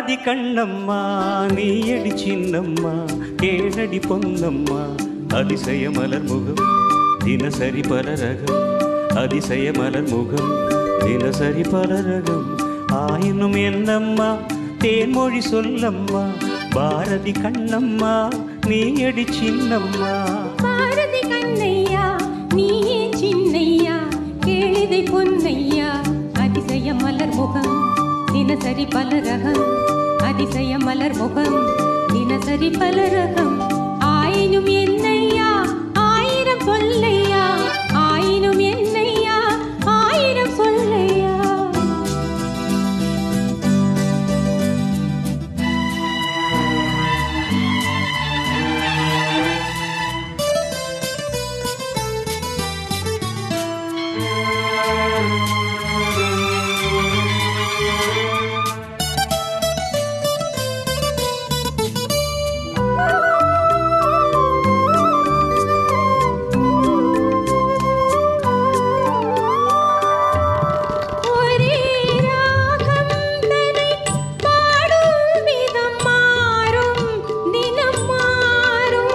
பாரதி கண்ணம்மா நீயடி சின்னம்மா கேளடி பொன்னம்மா அதிசய மலர் முகம் தினசரி பலரகம் அதிசய மலர் முகம் தினசரி பலரகம் ஆயினும் என்னம்மா தேன்மொழி சொல்லம்மா பாரதி கண்ணம்மா நீயடி சின்னம்மா பாரதி கண்ணையா நீயே சின்னையா கேளிதை பொன்னையா அதிசய மலர் முகம் தினசரி பல ரகம் அதிசய மலர் முகம் தினசரி பல ரகம் ஆயினும் என்னையா ஆயிரம் சொல்லையா ஆயினும் என்னையா ஆயிரம் சொல்லையா ஒரே ராகம் தனை பாடும் விதம் மாறும் தினம் மாறும்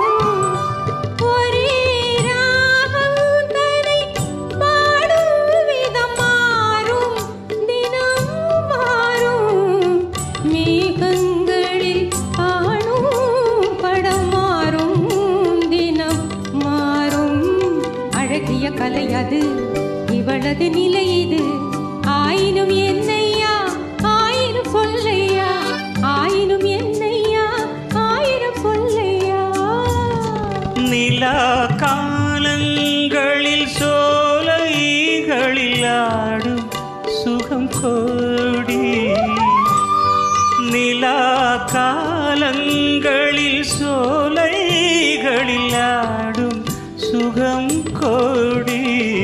ஒரே ராகம் தனை பாடும் விதம் மாறும் தினம் மாறும் மேகங்களில் காணும் படம் மாறும் தினம் மாறும் அழகிய கலை அது இவளது நிலை இது ஆயினும் என்னையா ஆயிரம் சொல்லையா ஆயினும் என்னையா ஆயிரம் சொல்லையா நிலா காலங்களில் சோலைகளில் ஆடும் சுகம் கோடி நிலா காலங்களில் சோலைகளில் ஆடும் சுகம் கோடி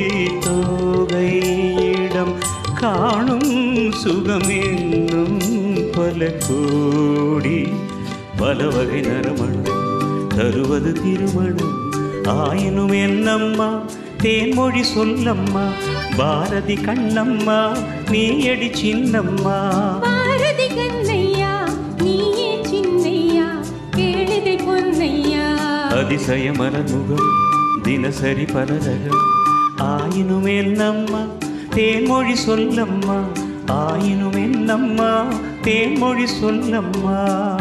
தோகையிடம் காணும் சுகம் என்னும் பல கோடி பல வகை நறுமணம் தருவது திருமணம் ஆயினும் என்னம்மா தேன்மொழி சொல்லம்மா பாரதி கண்ணம்மா நீயடி சின்னம்மா பாரதி கண்ணையா நீயே சின்னையா கேளிதை பொன்னையா அதிசய மலர்முகம் தினசரி பலரகம் ஆயினும் என்னம்மா தேன்மொழி சொல்லம்மா ஆயினும் என்னம்மா தேன்மொழி சொல்லம்மா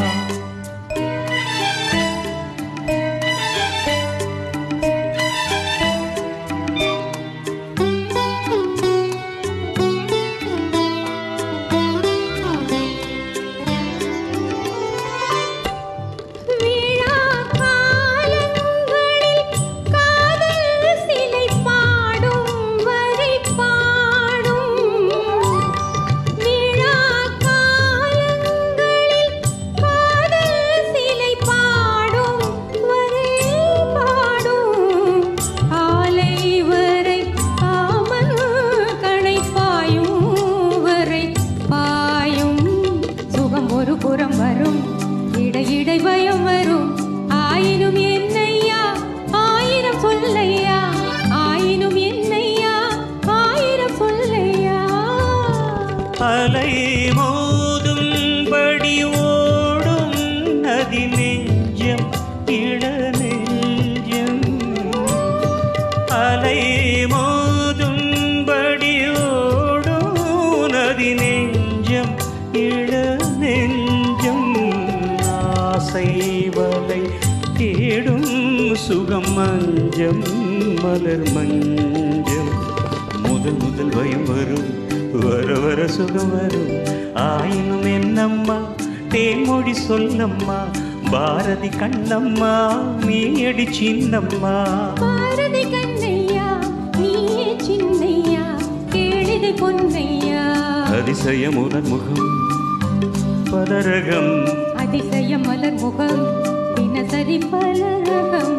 விழா காலங்களில் காதல் சிலை பாடும் வரை பாடும் விழா காலங்களில் காதல் சிலை பாடும் வரை பாடும் காலை வரை காமல் கணை பாயும் வரை பாயும் சுகம் ஒரு புறம் வரும் இடையிடை பயம் வரும் ஆயினும் என்னையா ஆயிரம் சொல்லையா ஆயினும் என்னையா ஆயிரம் சொல்லையா அலை மோதும்படி ஓடும் நதி நெஞ்சம் இள நெஞ்சம் அலை மோதும்படி ஓடும் நதி நெஞ்சம் இள நெஞ்சம் ஆசை வலை தேடும் சுகம் மஞ்சம் மலர் மஞ்சம் முதல் முதல் பயம் வரும் வர வர சுகம் வரும் ஆயினும் என்னம்மா தேன்மொழி சொல்லம்மா பாரதி கண்ணம்மா நீயடி சின்னம்மா பாரதி கண்ணையா நீயே சின்னையா கேளிதை பொன்னையா அதிசய முதல் முகம் பலரகம் அதிசய மலர் முகம் தினசரி பலரகம்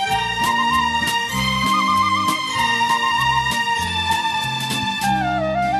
ஆ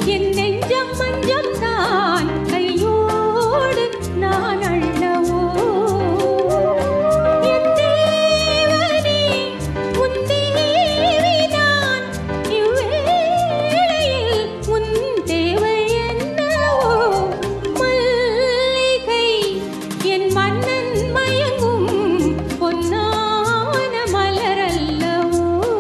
என் நெஞ்சம் மஞ்சம் தான் கையோடு நான் அள்ளவோ என் தேவனே உன் தேவிதான் இவ்வேளையில் உன் தேவை என்னவோ மல்லிகை என் மன்னன் மயங்கும் பொன்னான மலரல்லவோ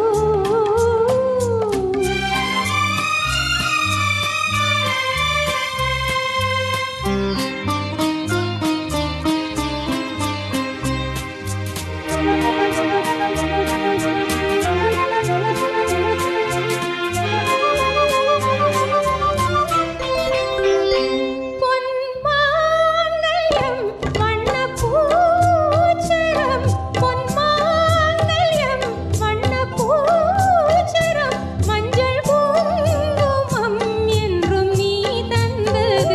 பொன்மாங்கல்யம் வண்ணப்பூச்சரம் பொன்மாங்கல்யம் வண்ணப்பூச்சரம் மஞ்சள் குங்குமம் என்றும் நீ தந்தது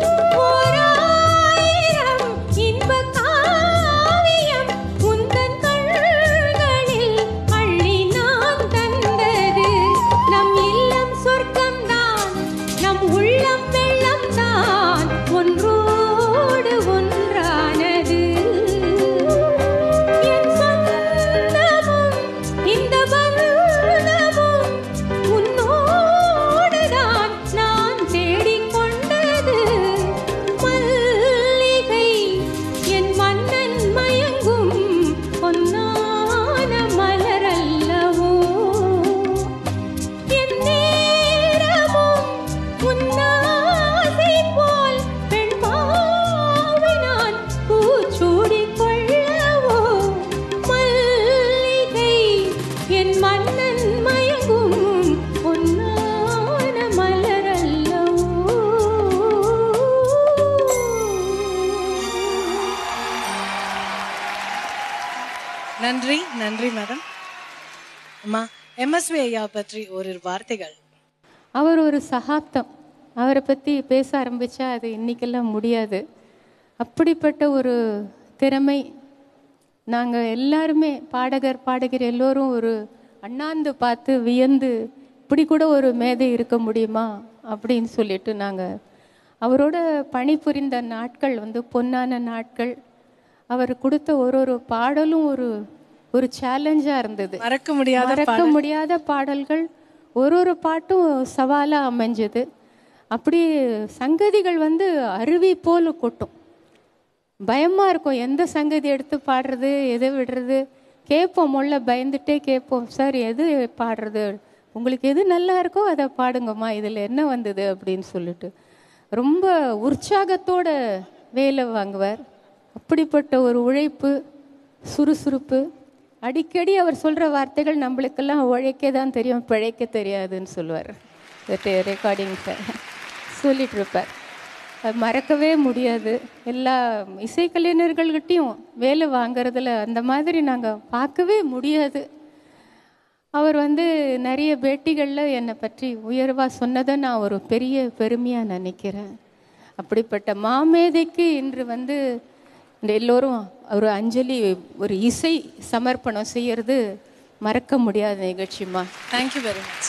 ஓராயிரம் இன்பக் காவியம் உந்தன் கண்களில் அள்ளி நான் தந்தது நம் இல்லம் சொர்க்கம்தான் நம் உள்ளம் வெள்ளம்தான் ஒன்றோடு ஒன்றானது என் சொந்தமும் இந்த பந்தமும் உன்னோடுதான் நான் தேடிக்கொண்டது மல்லிகை என் மன்னன் மயங்கும் பொன்னான மலரல்லவோ என் நேரமும் உன்னாசை போல் பெண் பாவை நான் பூச்சூடிக் கொள்ளவோ மல்லிகை என் மன்னன் மயங்கும் பொன்னான மலரல்லவோ நன்றி நன்றி மேடம் அம்மா எம்எஸ்வி ஐயா பற்றி ஓரிரு வார்த்தைகள் அவர் ஒரு சகாப்தம் அவரை பற்றி பேச ஆரம்பித்தா அது இன்னைக்கெல்லாம் முடியாது அப்படிப்பட்ட ஒரு திறமை நாங்கள் எல்லாருமே பாடகர் பாடகர் எல்லோரும் ஒரு அண்ணாந்து பார்த்து வியந்து இப்படி கூட ஒரு மேதை இருக்க முடியுமா அப்படின்னு சொல்லிட்டு நாங்கள் அவரோட பணிபுரிந்த நாட்கள் வந்து பொன்னான நாட்கள் அவர் கொடுத்த ஒரு ஒரு பாடலும் ஒரு ஒரு சேலஞ்சாக இருந்தது மறக்க முடியாத மறக்க பாடல். முடியாத பாடல்கள் ஒரு ஒரு பாட்டும் சவாலாக அமைஞ்சது அப்படி சங்கதிகள் வந்து அருவி போல் கொட்டும் பயமாக இருக்கும் எந்த சங்கதி எடுத்து பாடுறது எதை விடுறது கேட்போம் முள்ள பயந்துட்டே கேட்போம் சார் எது பாடுறது உங்களுக்கு எது நல்லா இருக்கோ அதை பாடுங்கம்மா இதில் என்ன வந்தது அப்படின்னு சொல்லிட்டு ரொம்ப உற்சாகத்தோட வேலை வாங்குவார் அப்படிப்பட்ட ஒரு உழைப்பு சுறுசுறுப்பு அடிக்கடி அவர் சொல்கிற வார்த்தைகள் நம்மளுக்கெல்லாம் உழைக்க தான் தெரியும் பிழைக்க தெரியாதுன்னு சொல்லுவார் ரெக்கார்டிங்ஸை சொல்லிட்டு இருப்பார் அது மறக்கவே முடியாது எல்லா இசைக்கலைஞர்கள்கிட்டையும் வேலை வாங்குறதுல அந்த மாதிரி நாங்கள் பார்க்கவே முடியாது அவர் வந்து நிறைய பேட்டிகளில் என்னை பற்றி உயர்வாக சொன்னதை நான் ஒரு பெரிய பெருமையாக நினைக்கிறேன் அப்படிப்பட்ட மாமேதைக்கு இன்று வந்து இந்த எல்லோரும் ஒரு அஞ்சலி ஒரு இசை சமர்ப்பணம் செய்யறது மறக்க முடியாத நிகழ்ச்சிமா தேங்க்யூ வெரி மச்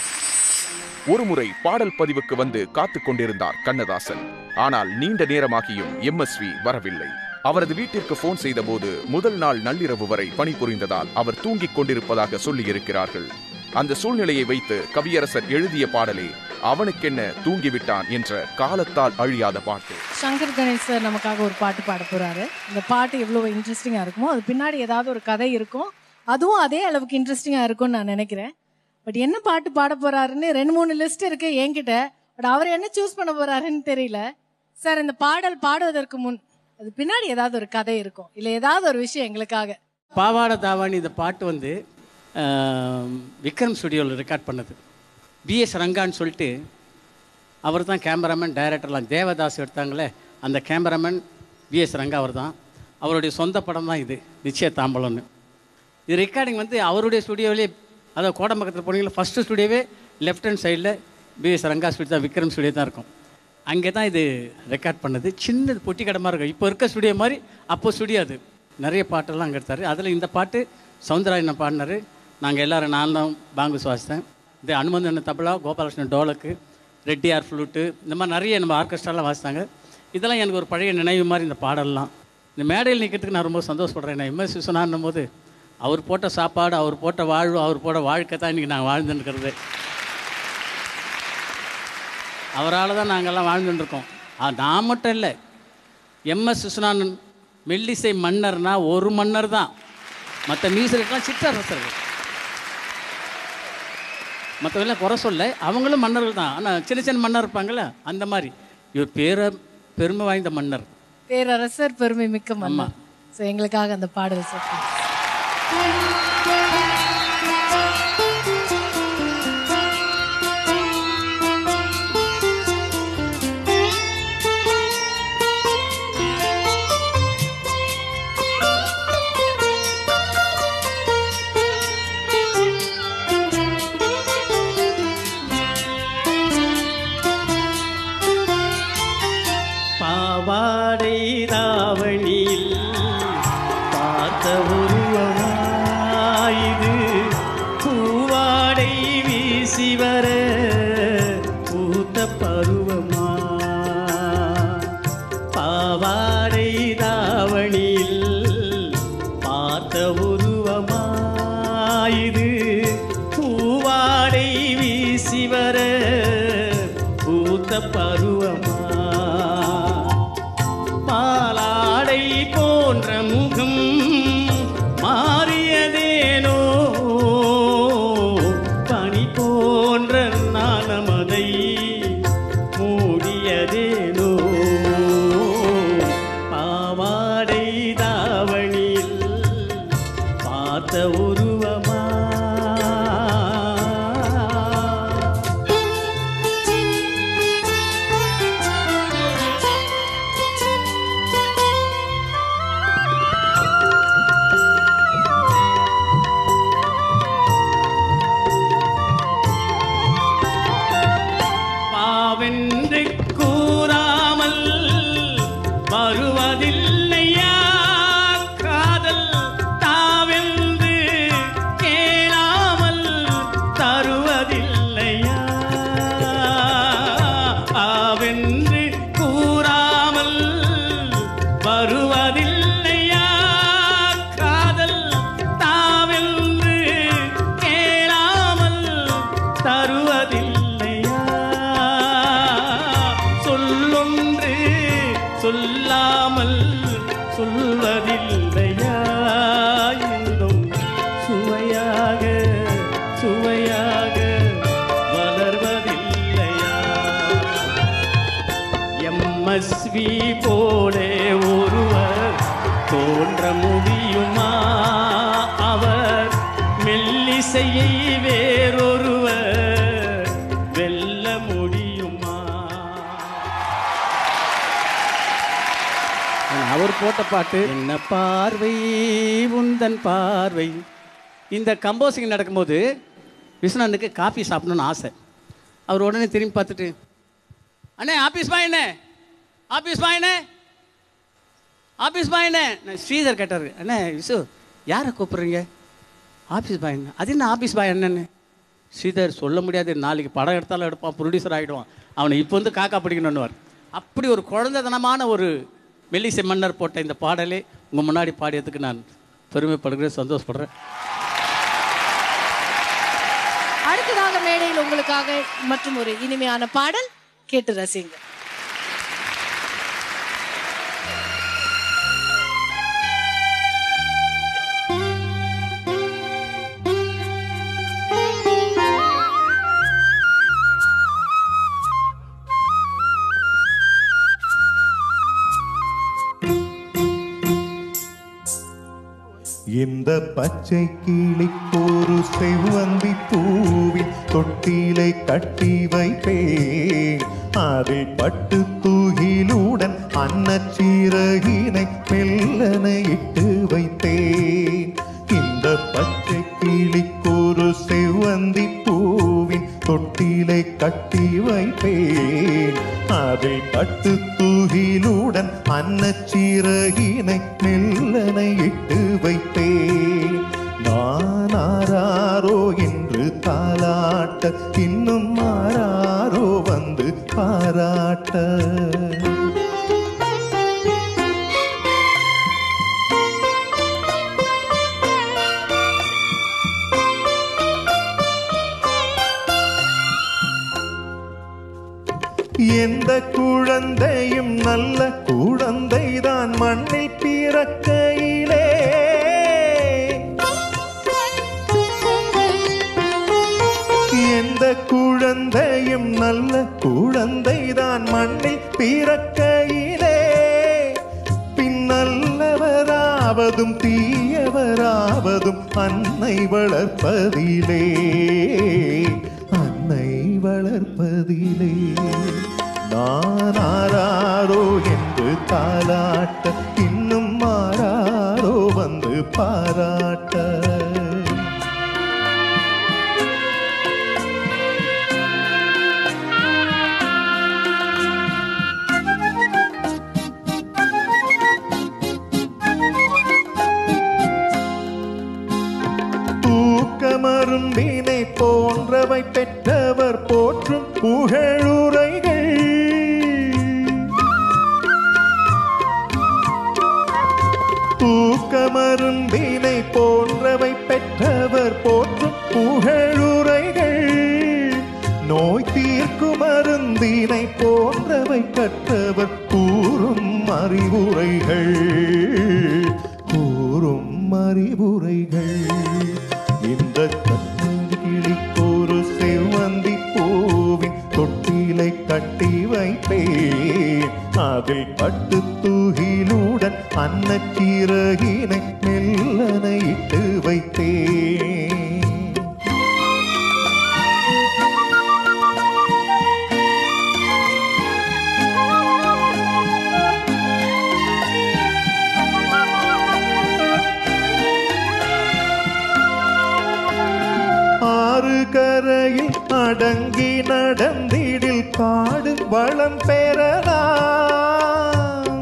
ஒருமுறை பாடல் பதிவுக்கு வந்து காத்துக் கொண்டிருந்தார் கண்ணதாசன் ஆனால் நீண்ட நேரமாகியும் எம்எஸ்வி வரவில்லை அவரது வீட்டிற்கு போன் செய்தபோது முதல் நாள் நள்ளிரவு வரை பணிபுரிந்ததால் அவர் தூங்கிக் கொண்டிருப்பதாக சொல்லியிருக்கிறார்கள் அந்த சூழ்நிலையை வைத்து கவியரசர் எழுதிய பாடலே அவனுக்கென்ன தூங்கிவிட்டான் என்ற காலத்தால் அழியாத பாட்டு சங்கர் கணேஷ் சார் நமக்காக ஒரு பாட்டு பாட போறாரு இந்த பாட்டு எவ்வளோ இன்ட்ரெஸ்டிங்காக இருக்குமோ அது பின்னாடி ஏதாவது ஒரு கதை இருக்கும் அதுவும் அதே அளவுக்கு இன்ட்ரெஸ்டிங்காக இருக்கும்னு நான் நினைக்கிறேன் பட் என்ன பாட்டு பாட போறாருன்னு ரெண்டு மூணு லிஸ்ட் இருக்கு என்கிட்ட பட் அவர் என்ன சூஸ் பண்ண போறாருன்னு தெரியல சார் இந்த பாடல் பாடுவதற்கு முன் அது பின்னாடி ஏதாவது ஒரு கதை இருக்கும் இல்லை ஏதாவது ஒரு விஷயம் எங்களுக்காக பாவாடை தாவாணி இந்த பாட்டு வந்து ஆம், விக்ரம் ஸ்டுடியோவில் ரெக்கார்ட் பண்ணது பிஎஸ் ரங்கான்னு சொல்லிட்டு அவர் தான் கேமராமேன் டைரக்டர்லாம் தேவதாஸ் எடுத்தாங்களே அந்த கேமராமேன் பிஎஸ் ரங்கா அவர் தான் அவருடைய சொந்த படம் தான் இது நிச்சய தாம்பலம்னு இது ரெக்கார்டிங் வந்து அவருடைய ஸ்டுடியோவிலே அதாவது கோடம்பக்கத்தில் போனீங்களா ஃபஸ்ட்டு ஸ்டுடியோவே லெஃப்ட் ஹேண்ட் சைடில் பிஎஸ் ரங்கா ஸ்டுடியோ தான் விக்ரம் ஸ்டுடியோ தான் இருக்கும் அங்கே தான் இது ரெக்கார்ட் பண்ணது சின்னது பொட்டி கடமாக இருக்கும் இப்போ இருக்க ஸ்டுடியோ மாதிரி அப்போ ஸ்டுடியோ அது நிறைய பாட்டெல்லாம் அங்கே எடுத்தார் அதில் இந்த பாட்டு சவுந்தரராஜன் பாடினார் நாங்கள் எல்லாரும் நான் தான் பாங்கு சுவாசித்தேன் இது அனுமந்தன் தபலா கோபாலகிருஷ்ணன் டோலக்கு ரெட்டியார் ஃப்ளூட்டு இந்த மாதிரி நிறைய நம்ம ஆர்கெஸ்ட்ராலாம் வாசித்தாங்க இதெல்லாம் எனக்கு ஒரு பழைய நினைவு மாதிரி இந்த பாடல்லாம் இந்த மேடையில் நிற்கிறதுக்கு நான் ரொம்ப சந்தோஷப்படுறேன் நான் எம்எஸ் விஸ்வநாதன் போது அவர் போட்ட சாப்பாடு அவர் போட்ட வாழ்வு அவர் போட்ட வாழ்க்கை தான் இன்றைக்கி நான் வாழ்ந்துருக்கிறது அவரால் தான் நாங்கள்லாம் வாழ்ந்துட்டுருக்கோம் நான் மட்டும் இல்லை எம்எஸ் விஸ்வநாதன் மெல்லிசை மன்னர்னா ஒரு மன்னர் தான் மற்ற மியூசிக்கெலாம் சிற்றரசர்கள் மற்றவெல்லாம் குறை சொல்ல அவங்களும் மன்னர்கள் தான் ஆனால் சின்ன சின்ன மன்னர் இருப்பாங்கள்ல அந்த மாதிரி இவர் பேர பெருமை வாய்ந்த மன்னர் பேரரசர் பெருமை மிக்க மன்னர் ஸோ எங்களுக்காக அந்த பாடல் சார் பாவாடை தாவணியில் பார்த்த உருவமாயுது பூவாடை வீசி வர பூத்த பருவமா பாவாடை தாவணியில் பார்த்த உருவமாயுது பூவாடை வீசி வர பூத்த பருவமா பாலாடை போன்ற முகம் மாறியதேனோ பனி போன்ற நாணமதை மூடியதேனோ பாவாடை தாவணியில் பார்த்த உருவமா பாவென்று கூறாமல் வருவதில்லையா காதல் தாவென்று கேளாமல் தருவதில்லையா ஆவென்று கூறாமல் வருவதில்லையா காதல் தாவென்று கேளாமல் தருவதில்லையா சொல்லொன்று சொல்லாமல் சொல்வதில்லையா இன்னும் சுவையாக சுவையாக வளர்வதில்லையா எம்எஸ்வி போலே ஒருவர் தோன்ற முடியுமா அவர் மெல்லிசையை வேறொருவர் வெல்ல முடியுமா அவர் போட்ட பாட்டு என்ன பார்வை உந்தன் பார்வை இந்த கம்போசிங் நடக்கும்போது விஸ்வநாதனுக்கு காஃபி சாப்பிடணும்னு ஆசை அவர் உடனே திரும்பி பார்த்துட்டு அண்ணே ஆபீஸ் பாய் என்ன ஆபீஸ் பாய் என்ன ஆபீஸ் பாய் என்ன நான் ஸ்ரீதர் கேட்டார் அண்ணே விசு யாரை கூப்பிட்றீங்க ஆபீஸ் பாய் என்ன அது என்ன ஆபீஸ் பாய் என்னன்னு ஸ்ரீதர் சொல்ல முடியாது நாளைக்கு படம் எடுத்தாலும் எடுப்பான் ப்ரொடியூசர் ஆகிடுவான் அவனை இப்போ வந்து காக்கா பிடிக்கணுன்னுவார் அப்படி ஒரு குழந்தைத்தனமான ஒரு மெல்லிசை மன்னர் போட்ட இந்த பாடலே உங்கள் முன்னாடி பாடியதுக்கு நான் பெருமைப்படுகிறேன் சந்தோஷப்படுறேன் அடுத்ததாக மேடையில் உங்களுக்காக மற்றும் ஒரு இனிமையான பாடல் கேட்டு ரசிங்க இந்த பச்சை கிளிக்கோரு செவ்வந்தி பூவின் தொட்டிலை கட்டி வைப்பேன் அதில் பட்டு தூகிலுடன் அன்னச்சீரகினை மெல்லன இட்டு வைத்தேன் இந்த பச்சை கிளிக்கோரு செவ்வந்தி பூவின் தொட்டிலை கட்டி வைப்பேன் அதில் பட்டு தூகிலுடன் அன்னச்சீரகினை மெல்லனை இட்டு வைத்தேன் நான் ஆராரோ என்று தாலாட்ட இன்னும் மாறாரோ வந்து பாராட்ட எந்த குழந்தையும் நல்ல குழந்தைதான் மண்ணில் பிறக்கையிலே எந்த குழந்தையும் நல்ல குழந்தைதான் மண்ணில் பிறக்கையிலே பின்னல்லவராவதும் தீயவராவதும் அன்னை வளர்ப்பதிலே அன்னை வளர்ப்பதிலே நான் ஆராரோ என்று தாலாட்ட இன்னும் மாறாரோ வந்து பாராட்ட தூக்கமருந்தினை போன்றவை பெற்றவர் போற்றும் புகழுரைகள் தூக்கமருந்தினை போன்றவை பெற்றவர் போற்றும் புகழுரைகள் நோய் தீர்க்கும் மருந்தினை போன்றவை கற்றவர் கூறும் அறிவுரைகள் கூறும் அறிவுரைகள் இந்த கிளிக்கொரு செவ்வந்தி பூவின் தொட்டிலை கட்டி வைப்பேன் அதில் பட்டு தூகிலுடன் அன்னச்சீரகினை மெல்லனை இட்டு வைத்தேன் ஆறு கரையில் அடங்கி நடந்திடில் காடு வளம் பெறலாம்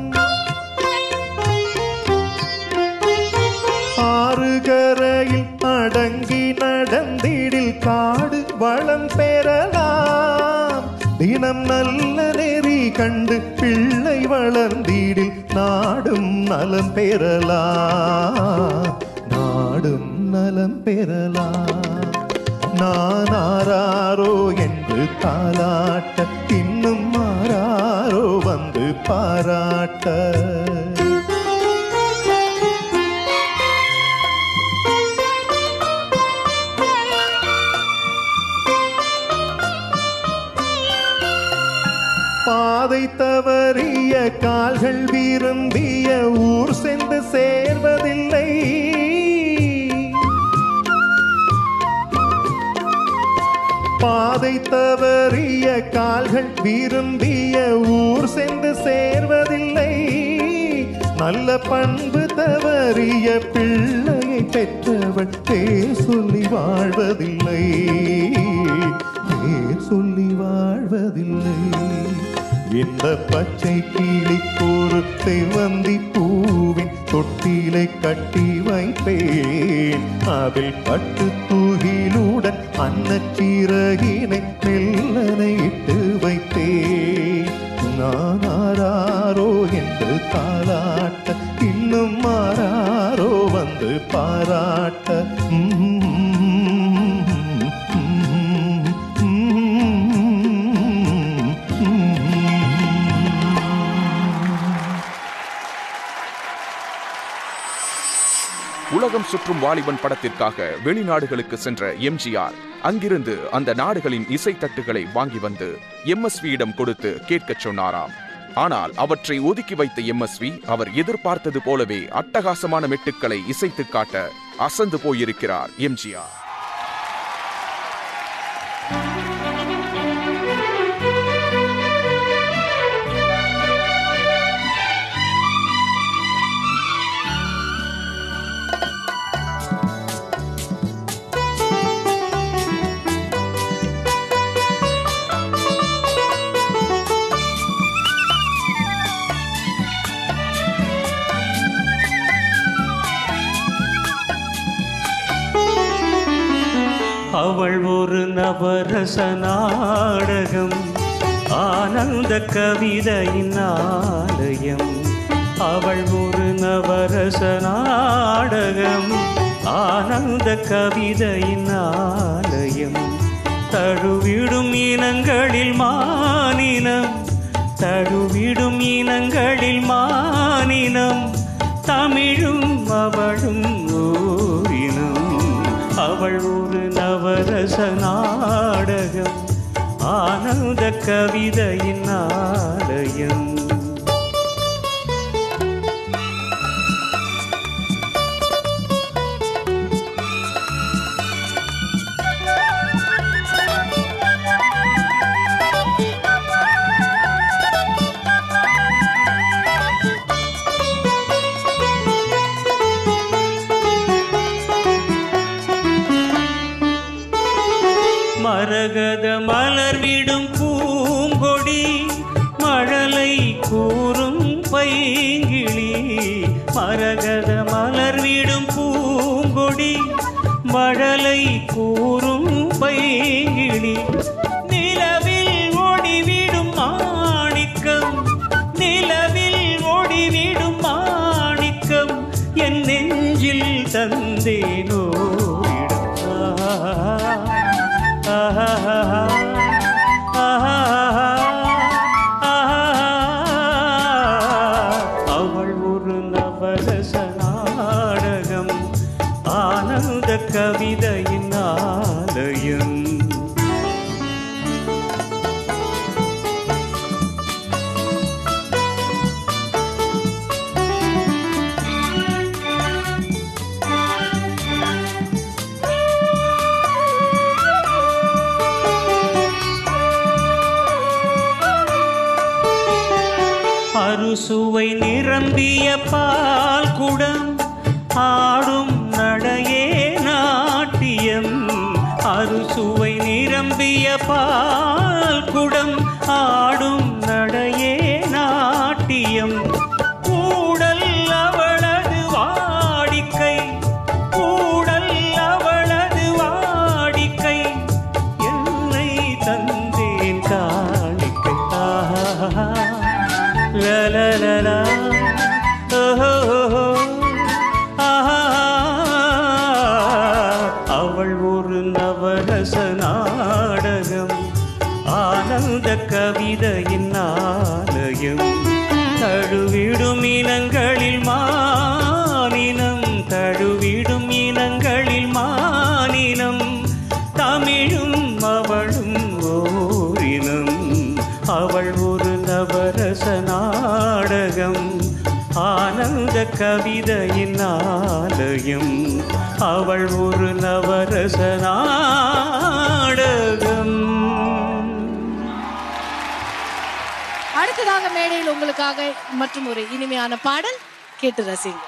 ஆறு கரையில் அடங்கி நடந்திடில் காடு வளம் பெறலாம் தினம் நல்ல நெறி கண்டு பிள்ளை வளர்ந்திடில் நாடும் நலம் பெறலாம் நாடும் நலம் பெறலாம் நான் ஆராரோ என்று தாலாட்ட இன்னும் மாறாரோ வந்து பாராட்ட பாதை தவறிய கால்கள் விரும்பிய ஊர் சென்று சேர்வதில்லை பாதை தவறிய கால்கள் விரும்பிய ஊர் சென்று சேர்வதில்லை நல்ல பண்பு தவறிய பிள்ளையை பெற்றவள் பேர் சொல்லி வாழ்வதில்லை பேர் சொல்லி வாழ்வதில்லை இந்த பச்சை கிளிக்கொரு செவ்வந்தி பூவின் தொட்டிலை கட்டி வைப்பேன் அதில் பட்டு தூகிலுடன் அன்னச்சீரகினை மெல்லனை இட்டு வைத்தேன் நான் ஆராரோ என்று தாளாட்ட இன்னும் மாறாரோ வந்து பாராட்ட ம்ம். உலகம் சுற்றும் வாலிபன் படத்திற்காக வெளிநாடுகளுக்கு சென்ற எம்ஜிஆர் அங்கிருந்து அந்த நாடுகளின் இசைத்தட்டுகளை வாங்கி வந்து எம்எஸ்வியிடம் கொடுத்து கேட்கச் சொன்னாராம் ஆனால் அவற்றை ஒதுக்கி வைத்த எம்எஸ்வி அவர் எதிர்பார்த்தது போலவே அட்டகாசமான மெட்டுக்களை இசைத்துக் காட்ட அசந்து போயிருக்கிறார் எம்ஜிஆர் அவள் ஒரு நவரச நாடகம் ஆனந்த கவிதையின் ஆலயம் அவள் ஒரு நவரச நாடகம் ஆனந்த கவிதையின் ஆலயம் தழுவிடும் இனங்களில் மானினம் தழுவிடும் இனங்களில் மானினம் தமிழும் அவளும் ஓரினம் அவள் ஒரு நவரச நாடகம் ஆனந்த கவிதையின் ஆலயம் மரகத மலர் விடும் பூங்கொடி மழலை கூறும் பைங்கிளி மரகத மலர் விடும் பூங்கொடி மழலை கூறும் பைங்கிளி நிலவில் ஓடிவிடும் மாணிக்கம் நிலவில் ஓடிவிடும் மாணிக்கம் என் நெஞ்சில் தந்தேனோ அவள் ஒரு நவரச நாடகம் ஆனந்த கவிதையின் ஆலயம் அறுசுவை நிரம்பிய பால் குடம் ஆடும் நடையே நாட்டியம் அறுசுவை நிரம்பிய பால் குடம் ஆடும் நடையே நாட்டியம் கூடல் அவளது வாடிக்கை கூடல் அவளது வாடிக்கை என்னை தந்தேன் காணிக்கை ஆஹா la la la la oh, oh, oh. ஆஹா. அவள் ஒரு நவரச நாடகம் ஆனந்த கவிதையின் ஆலயம் தழுவிடும் இனங்களில் மானினம் தழுவிடும் இனங்களில் மானினம் தமிழும் அவளும் ஓரினம் அவள் ஒரு நவரச நாடகம் ஆனந்த கவிதையின் ஆலயம் அவள் ஒரு நவரச நாடகம் அடுத்ததாக மேடையில் உங்களுக்காக மற்றும் ஒரு இனிமையான பாடல் கேட்டு ரசிங்க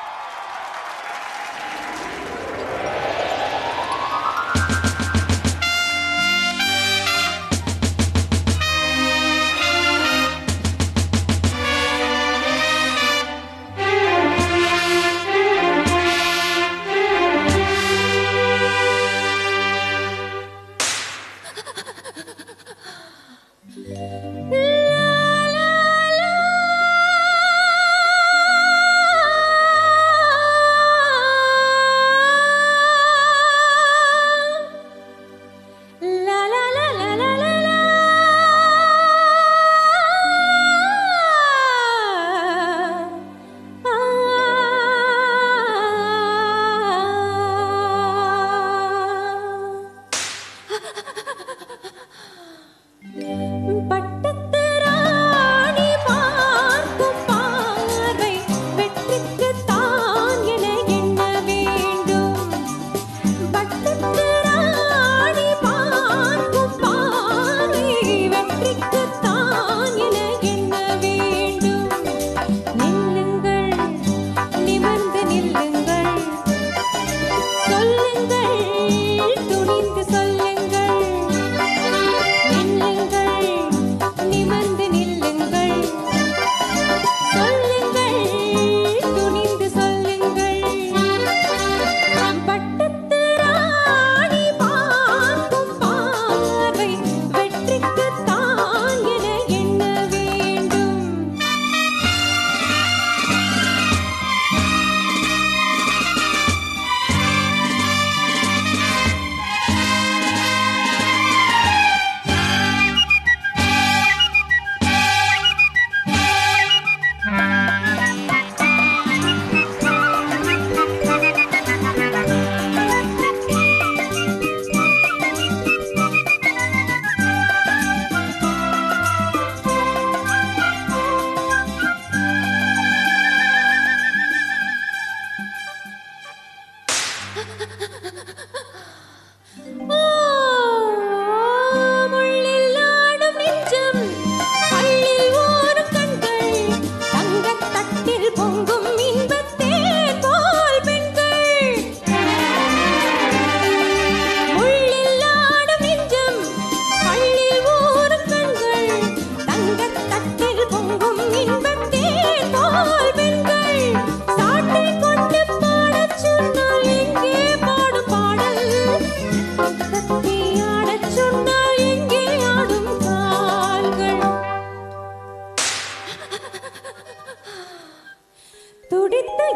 La la la la la la la. பட்டத்து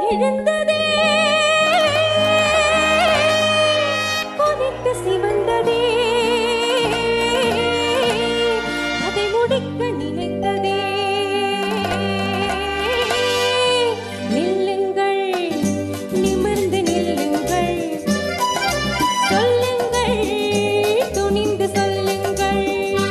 எழுந்ததே கொதித்து சிவந்ததே அதை முடிக்க நினைத்ததே நில்லுங்கள் நிமிர்ந்து நில்லுங்கள் சொல்லுங்கள் துணிந்து சொல்லுங்கள்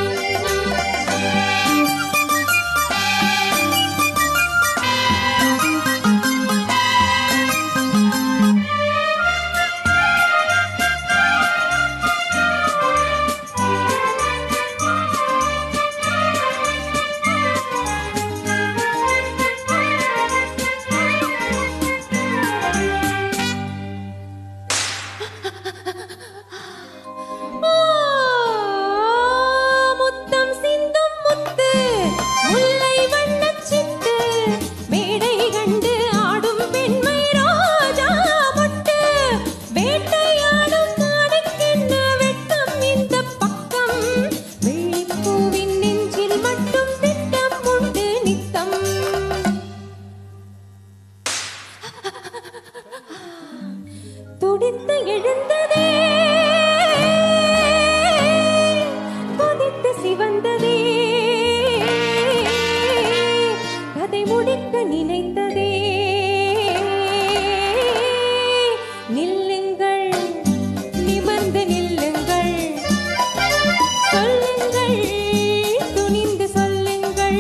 முத்தம் சிந்தும் முத்து முல்லை வண்ணச் சிட்டு மேடை கண்டு ஆடும் பெண்மை ரோஜா மொட்டு வேட்டையாடும் மானுக்கென்ன வெட்கம் இந்த பக்கம் வெள்ளிப்பூவின் நெஞ்சில் மட்டும் திட்டம் உண்டு நித்தம் துடித்து எழுந்ததே கொதித்து சிவந்ததே கதை முடிக்க நினைத்ததே நில்லுங்கள் நிமிர்ந்து நில்லுங்கள் சொல்லுங்கள் துணிந்து சொல்லுங்கள்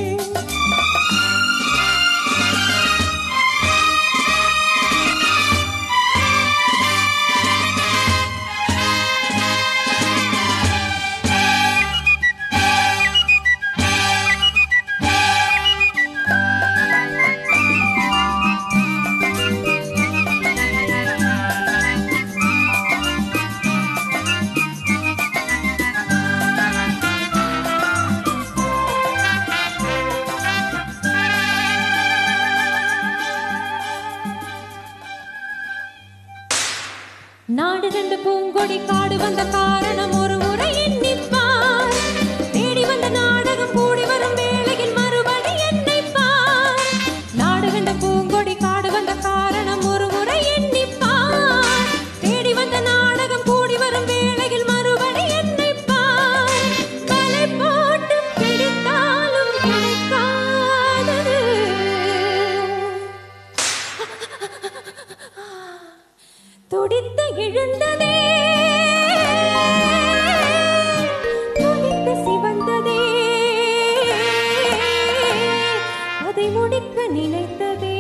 நாடு கண்டு பூங்கொடி காடு வந்த காரணம் ஒரு முறை எண்ணிப்பார் தேடி வந்த நாடகம் கூடி வரும் வேளையில் மறுபடி என்னைப்பார் நாடு கண்ட பூங்கொடி காடு வந்த காரணம் ஒரு முறை எண்ணிப்பார் தேடி வந்த நாடகம் கூடி வரும் வேளையில் மறுபடி என்னைப்பார் வலை போட்டு பிடித்தாலும் கிடைக்காதது துடித்து எழுந்ததே துடித்து சிவந்ததே அதை முடிக்க நினைத்ததே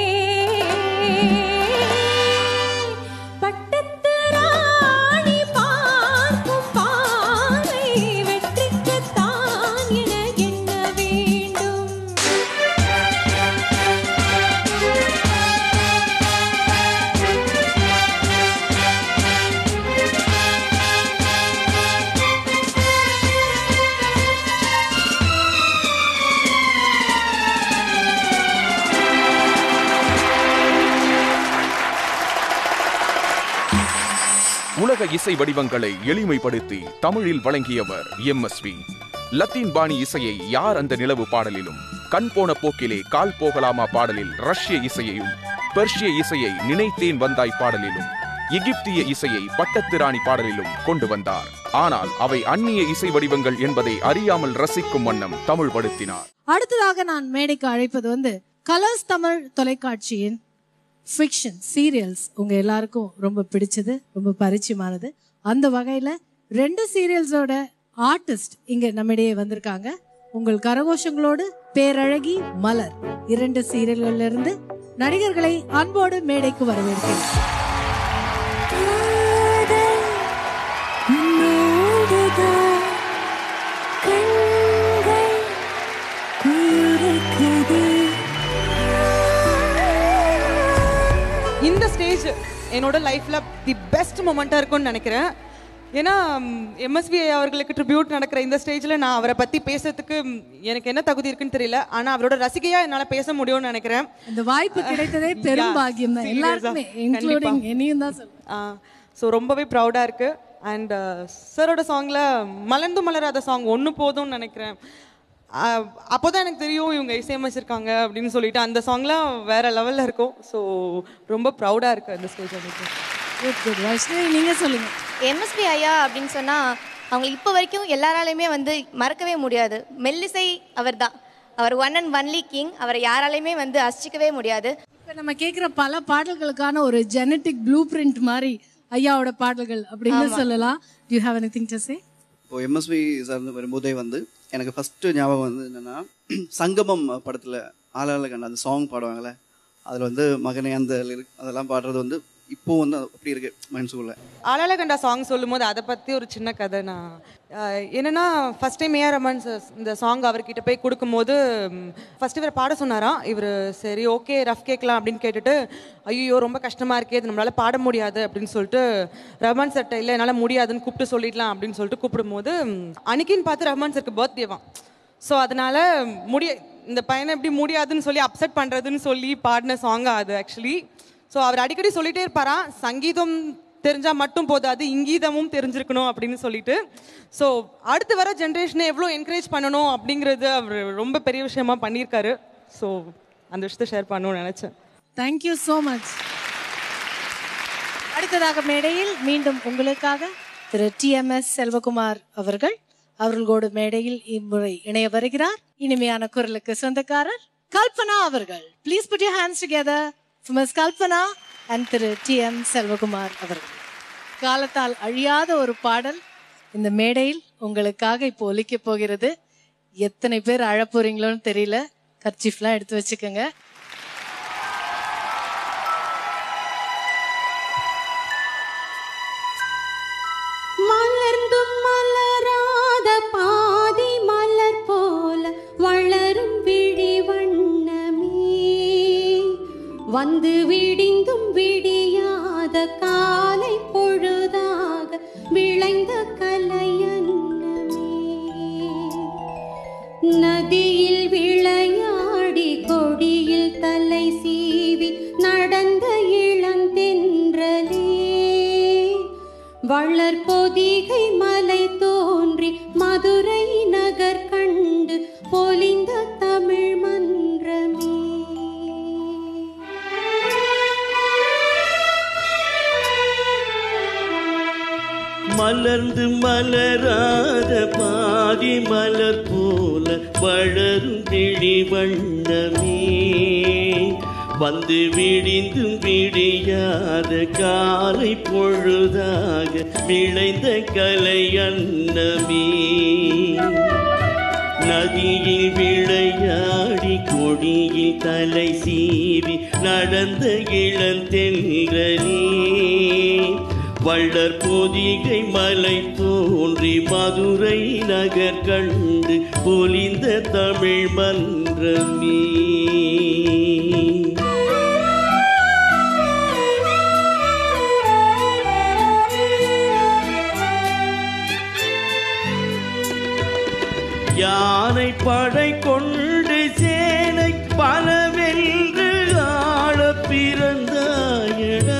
பட்டத்து ராணி பார்க்கும் பாறை வெற்றிக்குத்தான் என எண்ண வேண்டும் உலக இசை வடிவங்களை எளிமைப்படுத்தி தமிழில் வழங்கியவர் எம்எஸ்வி லத்தீன் பாணி இசையை யார் அந்த நிலவு பாடலிலும் கண் போன போக்கிலே கால் போகலாமா பாடலில் ரஷ்ய இசையையும் பெர்ஷிய இசையை நினைத்தேன் வந்தாய் பாடலிலும் எகிப்திய இசையை பட்டத்து ராணி பாடலிலும் கொண்டு வந்தார் ஆனால் அவை அந்நிய இசை வடிவங்கள் என்பதை அறியாமல் ரசிக்கும் வண்ணம் தமிழ் படுத்தினார் அடுத்ததாக நான் மேடைக்கு அழைப்பது வந்து கலர்ஸ் தமிழ் தொலைக்காட்சியின் ஃபிக்ஷன் சீரியல்ஸ் உங்க எல்லாருக்கும் ரொம்ப பிடிச்சது ரொம்ப பரிச்சயமானது அந்த வகையில ரெண்டு சீரியல்ஸோட ஆர்டிஸ்ட் இங்க நம்மிடையே வந்திருக்காங்க உங்கள் கரகோஷங்களோடு பேரழகி மலர் இரண்டு சீரியல்கள்ல இருந்து நடிகர்களை அன்போடு மேடைக்கு வரவேற்கிறேன் இந்த ஸ்டேஜ் என்னோட லைஃப்ல தி பெஸ்ட் மொமெண்ட்டாக இருக்கும்னு நினைக்கிறேன் ஏன்னா எம்எஸ்வி அவர்களுக்கு ட்ரிபியூட் நடக்கிற இந்த ஸ்டேஜில் நான் அவரை பற்றி பேசுறதுக்கு ம், எனக்கு என்ன தகுதி இருக்குன்னு தெரியல ஆனால் அவரோட ரசிகையா என்னால் பேச முடியும்னு நினைக்கிறேன் இந்த வாய்ப்பு கிடைத்ததே பெரும் Yeah, பாக்கியம் தான் serious-ஆ. எல்லாருக்குமே இன்க்ளூடிங் கண்டிப்பா. என்னையும் தான் சொல்லுவேன் ஸோ ரொம்பவே ப்ரௌடாக இருக்குது அண்ட் சாரோட சாங்கில் மலர்ந்து மலராத சாங் ஒன்று போதும்னு நினைக்கிறேன் அப்போ தான் எனக்கு தெரியும் இவங்க இசையமைச்சிருக்காங்க அப்படின்னு சொல்லிட்டு அந்த சாங்லாம் வேற லெவலில் இருக்கும் ஸோ ரொம்ப ப்ரௌடாக இருக்கு அந்த ஸ்டேஜ் எனக்கு குட் குட் வைஷ்ணவி நீங்கள் சொல்லுங்கள் எம்எஸ்பி ஐயா அப்படின்னு சொன்னா அவங்க இப்போ வரைக்கும் எல்லாராலையுமே வந்து மறக்கவே முடியாது மெல்லிசை அவர்தான் அவர் ஒன் அண்ட் ஒன்லி கிங் அவரை யாராலையுமே வந்து அசிக்கவே முடியாது இப்போ நம்ம கேட்குற பல பாடல்களுக்கான ஒரு ஜெனட்டிக் ப்ளூ பிரிண்ட் மாதிரி ஐயாவோட பாடல்கள் அப்படின்னு ஆமா. சொல்லலாம் you have any thing to say இப்போ எம்எஸ்வி சார்ந்து வரும்போதே வந்து எனக்கு ஃபஸ்ட்டு ஞாபகம் வந்து என்னென்னா சங்கமம் படத்தில் ஆளாள கண்ட அந்த சாங் பாடுவாங்கள்ல அதில் வந்து மகனே அந்த lyric அதெல்லாம் பாடுறது வந்து இப்போ வந்து அப்படி இருக்கு மனசுக்குள்ள ஆளால கண்டா சாங் சொல்லும்போது அதை பற்றி ஒரு சின்ன கதை நான் ஆஹ் என்னன்னா first time A R sir இந்த சாங் அவர்கிட்ட போய் கொடுக்கும்போது ஃபர்ஸ்ட் இவர் பாட சொன்னாராம் இவர் சரி ஓகே ரஃப் கேட்கலாம் அப்படின்னு கேட்டுட்டு ஐயோ ரொம்ப கஷ்டமா இருக்கே இது நம்மளால பாட முடியாது அப்படின்னு சொல்லிட்டு ரஹ்மான் சர்ட்ட இல்லை என்னால் முடியாதுன்னு கூப்பிட்டு சொல்லிடலாம் அப்படின்னு சொல்லிட்டு கூப்பிடும்போது ம், அன்னைக்குன்னு பார்த்து ரஹ்மான் சருக்கு பர்த்டேவான் ஸோ அதனால முடிய இந்த பையனை எப்படி முடியாதுன்னு சொல்லி அப்செட் பண்ணுறதுன்னு சொல்லி பாடின சாங் அது ஆக்சுவலி ஸோ அவர் அடிக்கடி சொல்லிட்டே இருப்பாராம் சங்கீதம் தெரிஞ்சால் மட்டும் போதாது இங்கீதமும் தெரிஞ்சிருக்கணும் அப்படின்னு சொல்லிட்டு ஸோ அடுத்து வர ஜென்ரேஷனை எவ்வளோ என்கரேஜ் பண்ணணும் அப்படிங்கிறது அவர் ரொம்ப பெரிய விஷயமா பண்ணியிருக்காரு ஸோ அந்த விஷயத்தை ஷேர் பண்ணணும்னு நினச்சேன் தேங்க்யூ ஸோ மச் அடுத்ததாக மேடையில் மீண்டும் உங்களுக்காக Thiru T M S Selvakumar அவர்கள் அவர்களோடு மேடையில் இம்முறை இணைய வருகிறார் இனிமையான குரலுக்கு சொந்தக்காரர் கல்பனா அவர்கள் please put you hands together miss Kalpana and Thiru T M Selvakumar அவர்கள் காலத்தால் அழியாத ஒரு பாடல் இந்த மேடையில் உங்களுக்காக இப்போ ஒலிக்க போகிறது எத்தனை பேர் அழப் போறீங்களோன்னு தெரியல கர்ச்சீஃப்லாம் எடுத்து வச்சுக்கோங்க மலர்ந்தும் மலராத பாதி மலர் போல வளரும் விழி வண்ணமே வந்து விடிந்தும் விடியாத காலை பொழுதாக விளைந்த கலையன்னமே நதியில் விளையாடி கொடியில் தலை சீவி நடந்த இளந்தென்றலே வளர் பொதிகை மலை தோன்றி மதுரை நகர் கண்டு பொலிந்த தமிழ் மன்றமே மலர்ந்து மலராத பாதி மலர் போல வளரும் விழி வண்ணமே வந்து விடிந்தும் விடியாத காலை பொழுதாக விளைந்த கலை அன்னமே நதியில் விளையாடி கொடியில் தலை சீவி நடந்த இளந்தென்றலே வள்ளற் பொதிகை மலை தோன்றி மதுரை நகர் கண்டு பொலிந்த தமிழ் மன்றமே யானை படை கொண்டு சேனை பலவென்று ஆள பிறந்தாயடா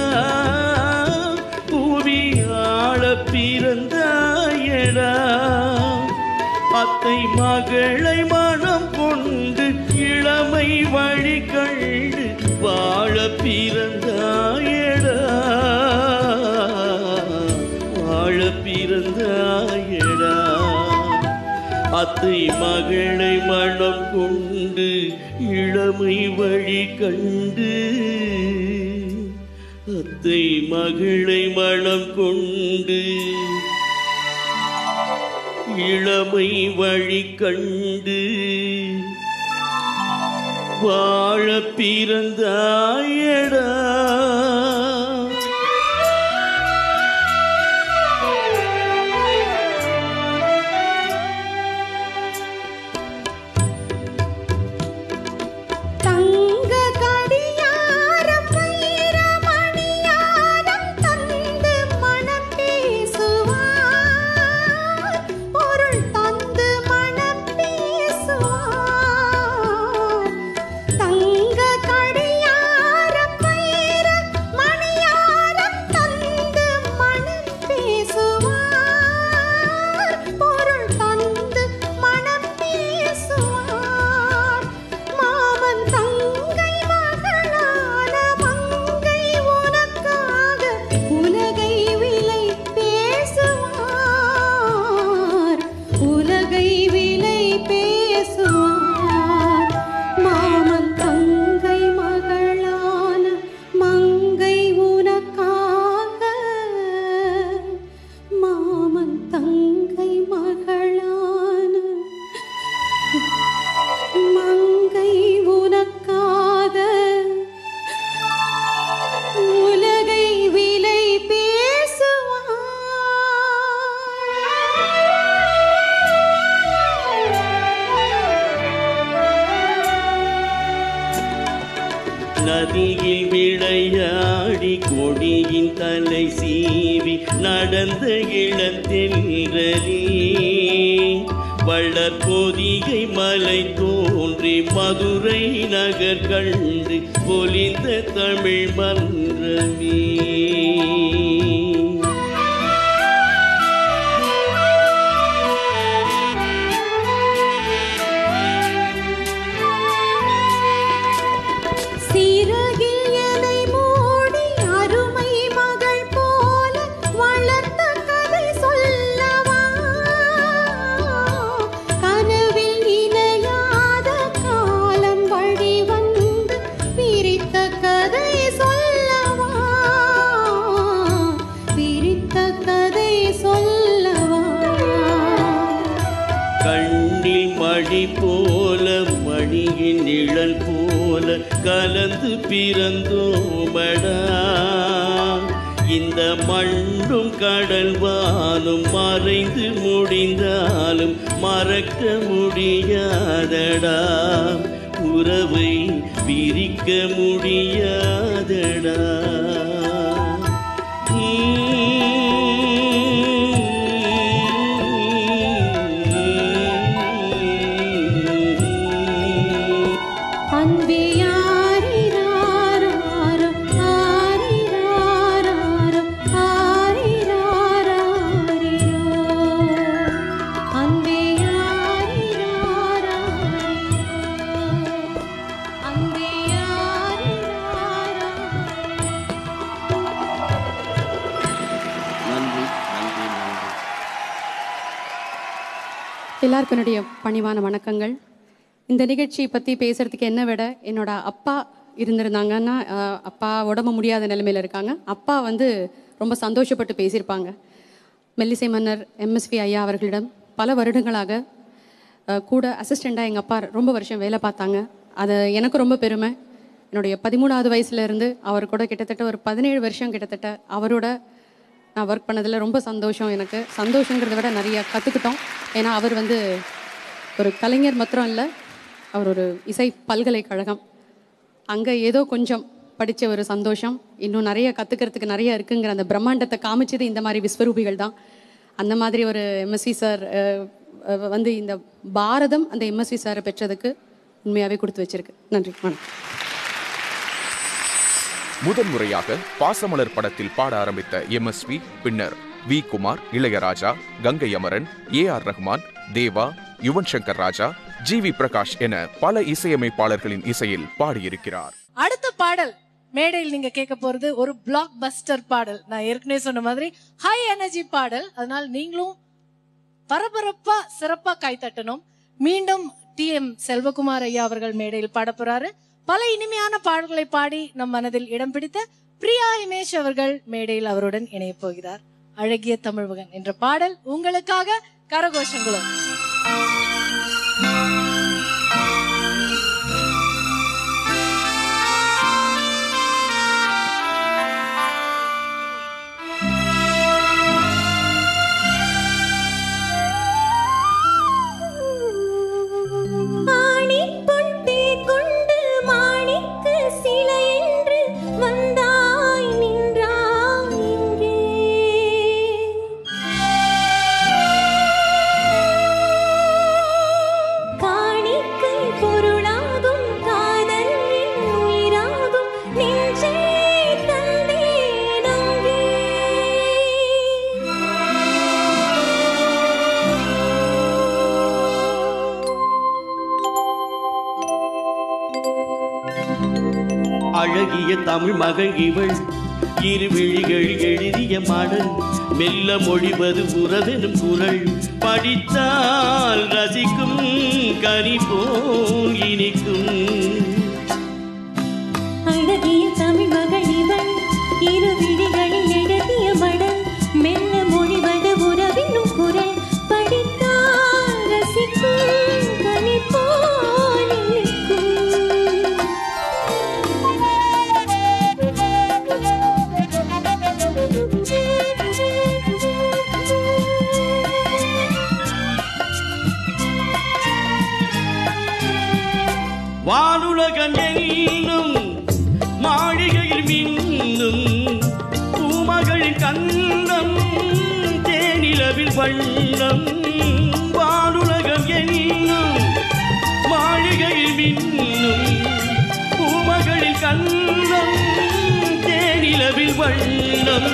புவி ஆள பிறந்தாயடா அத்தை மகளை மனம் கொண்டு இளமை வழி கண்டு வாழ பிறந்தாயடா வாழ பிறந்தாயடா அத்தை மகளை மனம் கொண்டு இளமை வழி கண்டு அத்தை மகளை மனம் கொண்டு இளமை வழி கண்டு வாழ பிறந்தாயடா தங்க கடியாரம் வைரமணியாரம் தந்து மனம் பேசுவார் பொருள் தந்து மனம் பேசுவார் தங்க கடியாரம் வைரமணியாரம் நதியில் விளையாடி கொடியின் தலை சீவி நடந்த இளத்தென்றலி வள்ளற் பொதிகை மலை தோன்றி மதுரை நகர் கண்டு பொலிந்த தமிழ் மன்றமே சிறகில் எனை மூடி அருமை மகள் போல வளர்த்த கதை சொல்லவா கனவில் இணையாத காலம் வழி வந்து பிரித்த கதை சொல்லவா பிரித்த கதை சொல்லவா கண்ணில் மழி போல மணியின் நிழல் போல கலந்து பிறந்தோமடா இந்த மண்ணும் கடல் வானும் மறைந்து முடிந்தாலும் மறக்க முடியாதடா உறவை பிரிக்க முடியாதடா அன்பே யாரிராரோ ஆரிராரோ ஆரிராரோ அன்பே யாரிராரோ அன்பே யாரிராரோ நன்றி நன்றி நன்றி எல்லாருக்கும் என்னுடைய பணிவான வணக்கங்கள் இந்த நிகழ்ச்சியை பற்றி பேசுகிறதுக்கு என்ன விட என்னோட அப்பா இருந்திருந்தாங்கன்னா அஹ், அப்பா உடம்பு முடியாத நிலைமையில் இருக்காங்க அப்பா வந்து ரொம்ப சந்தோஷப்பட்டு பேசியிருப்பாங்க மெல்லிசை மன்னர் எம்எஸ்வி ஐயா அவர்களிடம் பல வருடங்களாக அஹ், கூட அசிஸ்டண்ட்டாக எங்கள் அப்பா ரொம்ப வருஷம் வேலை பார்த்தாங்க அது எனக்கு ரொம்ப பெருமை என்னுடைய பதிமூணாவது வயசுல இருந்து அவர் கூட கிட்டத்தட்ட ஒரு பதினேழு வருஷம் கிட்டத்தட்ட அவரோட நான் ஒர்க் பண்ணதில் ரொம்ப சந்தோஷம் எனக்கு சந்தோஷங்கிறத விட நிறைய கற்றுக்கிட்டோம் ஏன்னா அவர் வந்து ஒரு கலைஞர் மாத்திரம் இல்லை அவர் ஒரு இசை பல்கலைக்கழகம் அங்கே ஏதோ கொஞ்சம் படித்த ஒரு சந்தோஷம் இன்னும் நிறைய கற்றுக்கிறதுக்கு நிறைய இருக்குங்கிற அந்த பிரம்மாண்டத்தை காமிச்சது இந்த மாதிரி விஸ்வரூபிகள் தான் அந்த மாதிரி ஒரு எம்எஸ்சி சார் வந்து இந்த பாரதம் அந்த எம்எஸ்சி சாரை பெற்றதுக்கு உண்மையாகவே கொடுத்து வச்சிருக்கு நன்றி வணக்கம் முதன்முறையாக பாசமலர் படத்தில் பாட ஆரம்பித்த எம்எஸ்வி பின்னர் V Kumar Ilaiyaraaja Gangai Amaran A R Rahman Deva Yuvan Shankar Raja G V Prakash என பல இசையமைப்பாளர்களின் இசையில் பாடியிருக்கிறார் அடுத்த பாடல் மேடையில் நீங்க கேட்க போறது ஒரு பிளாக் பஸ்டர் பாடல் நான் ஏற்கனவே சொன்ன மாதிரி ஹை எனர்ஜி பாடல் அதனால நீங்களும் பரபரப்பா சிறப்பா கை தட்டணும் மீண்டும் டி எம் செல்வகுமார் ஐயா அவர்கள் மேடையில் பாட போறாரு பல இனிமையான பாடல்களை பாடி நம் மனதில் இடம் பிடித்த பிரியா இமேஷ் அவர்கள் மேடையில் அவருடன் இணைய போகிறார் அழகிய தமிழ்மகன் என்ற பாடல் உங்களுக்காக கரகோஷங்களும் ஆணிப்பொட்டே கொண்டு மாணிக்க சிலை என்று வந்தாய் நின்றாய் இங்கே காணிக்கை பொருளாகும் காதல் என் உயிராகும் நெஞ்சே தந்தேன் அங்கே அழகிய தமிழ் மகள் இவள் இரு விழிகள் எழுதிய மடல் மெல்ல மொழிவது உறவெனும் குரல் படித்தால் ரசிக்கும் கனி போல் இனிக்கும் அழகிய தமிழ் மகள் இவள் இரு விழிகளில் எழுதிய மடல் மெல்ல மொழிவது உறவினும் குரல் படித்தால் ரசிக்கும் கனி போல் வானுலகம் எங்கும் மாளிகையில் மின்னும் பூமகளின் கண்ணம் தேனிலவில் வண்ணம் வானுலகம் என்னும் மாளிகையில் மின்னும் பூமகளின் கண்ணம் தேனிலவில் வண்ணம்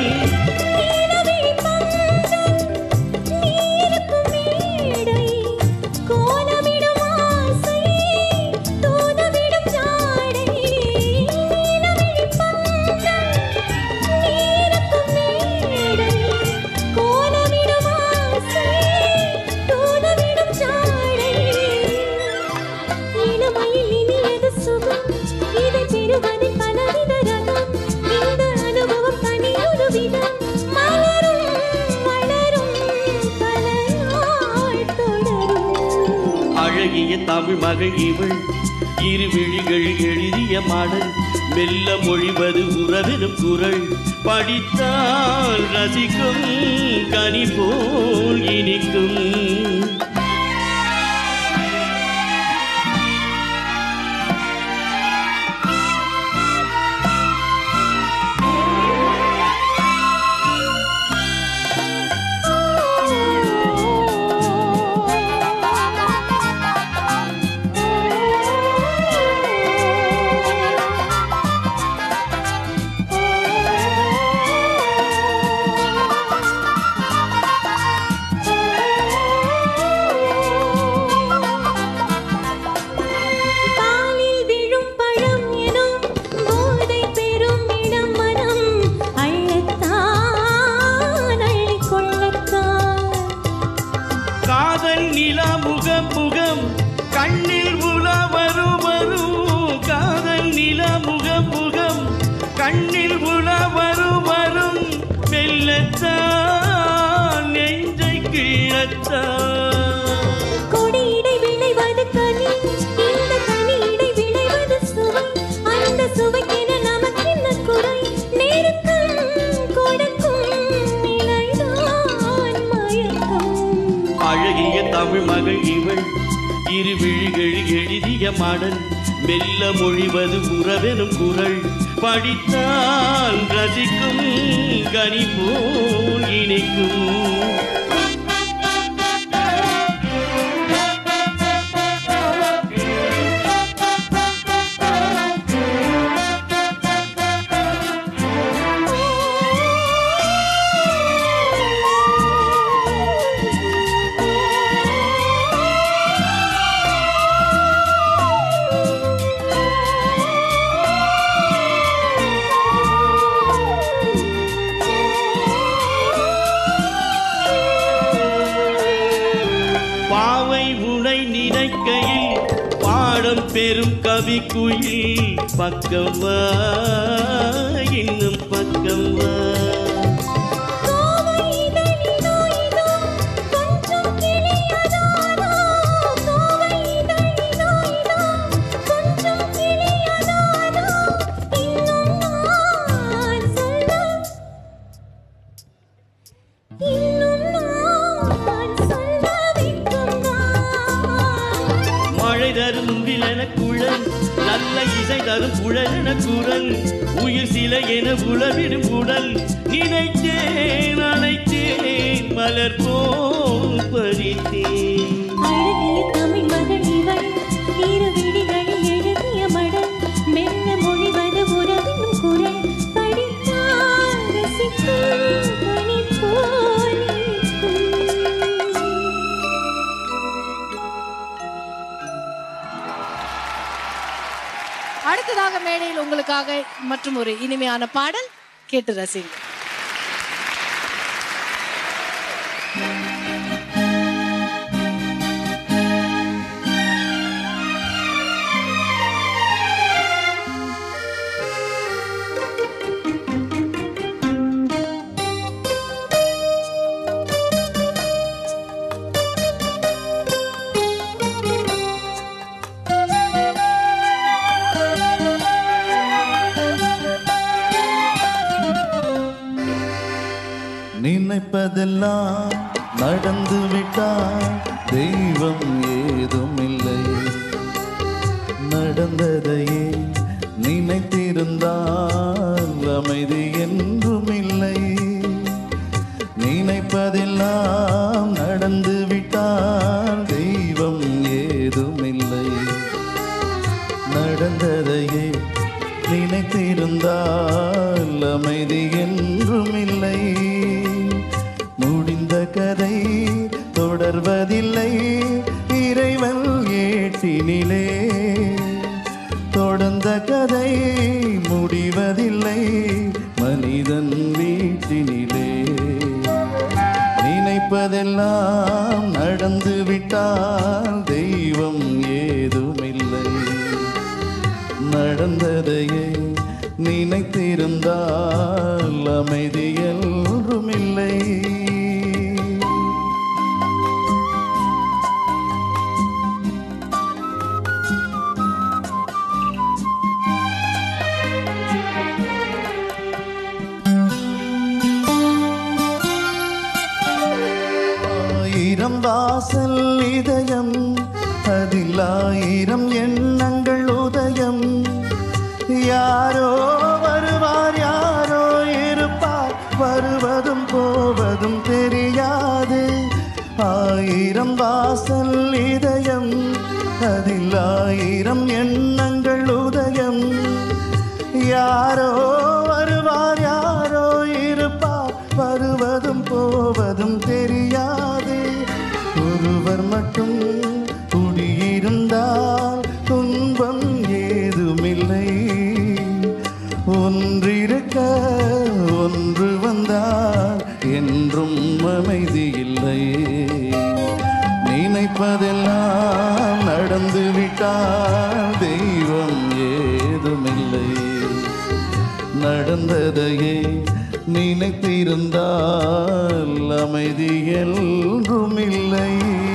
கோலமிடும் ஆசை தூதவிடும் ஜாடை நிலவிழி பந்தம் நீருக்கும் மேடை கோலமிடும் ஆசை தூதவிடும் ஜாடை இளமையில் இனியது சுகம் இதை பெறுவதில் பலவித ரகம் இந்த அனுபவம் தனியொரு விதம் மலரும் வளரும் பல நாள் தொடரும் அழகிய தமிழ் மகள் இவள் இரு விழிகள் எழுதிய மாடல் மெல்ல மொழிவது உறவெனும் குரல் படித்தால் ரசிக்கும் கனி போல் இனிக்கும் பாலில் விழும் பழம் எனும் போதை பெறும் இடம் மனம் அள்ளத்தான் அள்ளிக் கொள்ளத்தான் காதல் நிலா முகம் முகம் கண்ணில் உல வரும் வரும் காதல் நிலா முகம் முகம் கண்ணில் உல வரும் வரும் மெல்லத்தான் நெஞ்சை கிழத்தான் கொடியிடை விளைவது கனி இந்த கனியிடை விளைவது சுவை அந்த சுவைக்கென நமக்கென்ன குறை நெருக்கம் கொடுக்கும் நிலைதான் மயக்கம் அழகிய தமிழ் மகள் இவள் இரு விழிகள் எழுதிய மாடல் மெல்ல மொழிவது உறவெனும் குரல் படித்தால் ரசிக்கும் கனி போல் இனிக்கும் பாவை உனை நினைக்கையில் பாடம் பெறும் கவி குயில் பக்கம் வா இன்னும் பக்கம் வா மழை தரும் முன்பில் என குழல் நல்ல இசை தரும் குழல் என குரல் உயிர் சிலை என உளவிடும் உடல் நினைத்தேன் அழைத்தேன் மலர் போல் பறித்தேன் அழகிய தமிழ் மகள் இவள் இரு விழிகளில் எழுதிய மடல் மெல்ல மொழிவது உறவின் குரல் படித்தால் ரசிக்கும் கனி போல் அடுத்ததாக மேடையில் உங்களுக்காக மற்றும் ஒரு இனிமையான பாடல் கேட்டு ரசிங்க நினைப்பதெல்லாம் நடந்து விட்டால் தெய்வம் ஏதும் இல்லை நடந்ததையே நினைத்திருந்தால் நினைத்திருந்தால் அமைதி என்றும் இல்லை முடிந்த கதை தொடர்வதில்லை இறைவன் ஏட்டினிலே தொடர்ந்த கதை முடிவதில்லை மனிதன் வீட்டினிலே நினைப்பதெல்லாம் நடந்து விட்டால் தெய்வம் ஏதுமில்லை நடந்ததையே நினைத்திருந்தால் அமைதி என்றுமில்லை ஆயிரம் வாசல் இதயம் அதில் ஆயிரம் எண்ணங்கள் உதயம் யாரோ வருவார் யாரோ இருப்பார் வருவதும் போவதும் தெரியாது ஆயிரம் வாசல் இதயம் அதில் ஆயிரம் எண்ணங்கள் உதயம் யாரோ வருவார் யாரோ இருப்பார் வருவதும் போவதும் தெரியாது ஒருவர் மட்டும் குடியிருந்தால் துன்பம் ஏதுமில்லை ஒன்றிருக்க ஒன்று வந்தால் என்றும் அமைதி இல்லை நினைப்பதெல்லாம் நடந்து விட்டால் தெய்வம் ஏதுமில்லை நடந்ததையே நினைத்திருந்தால் அமைதி என்றும் இல்லை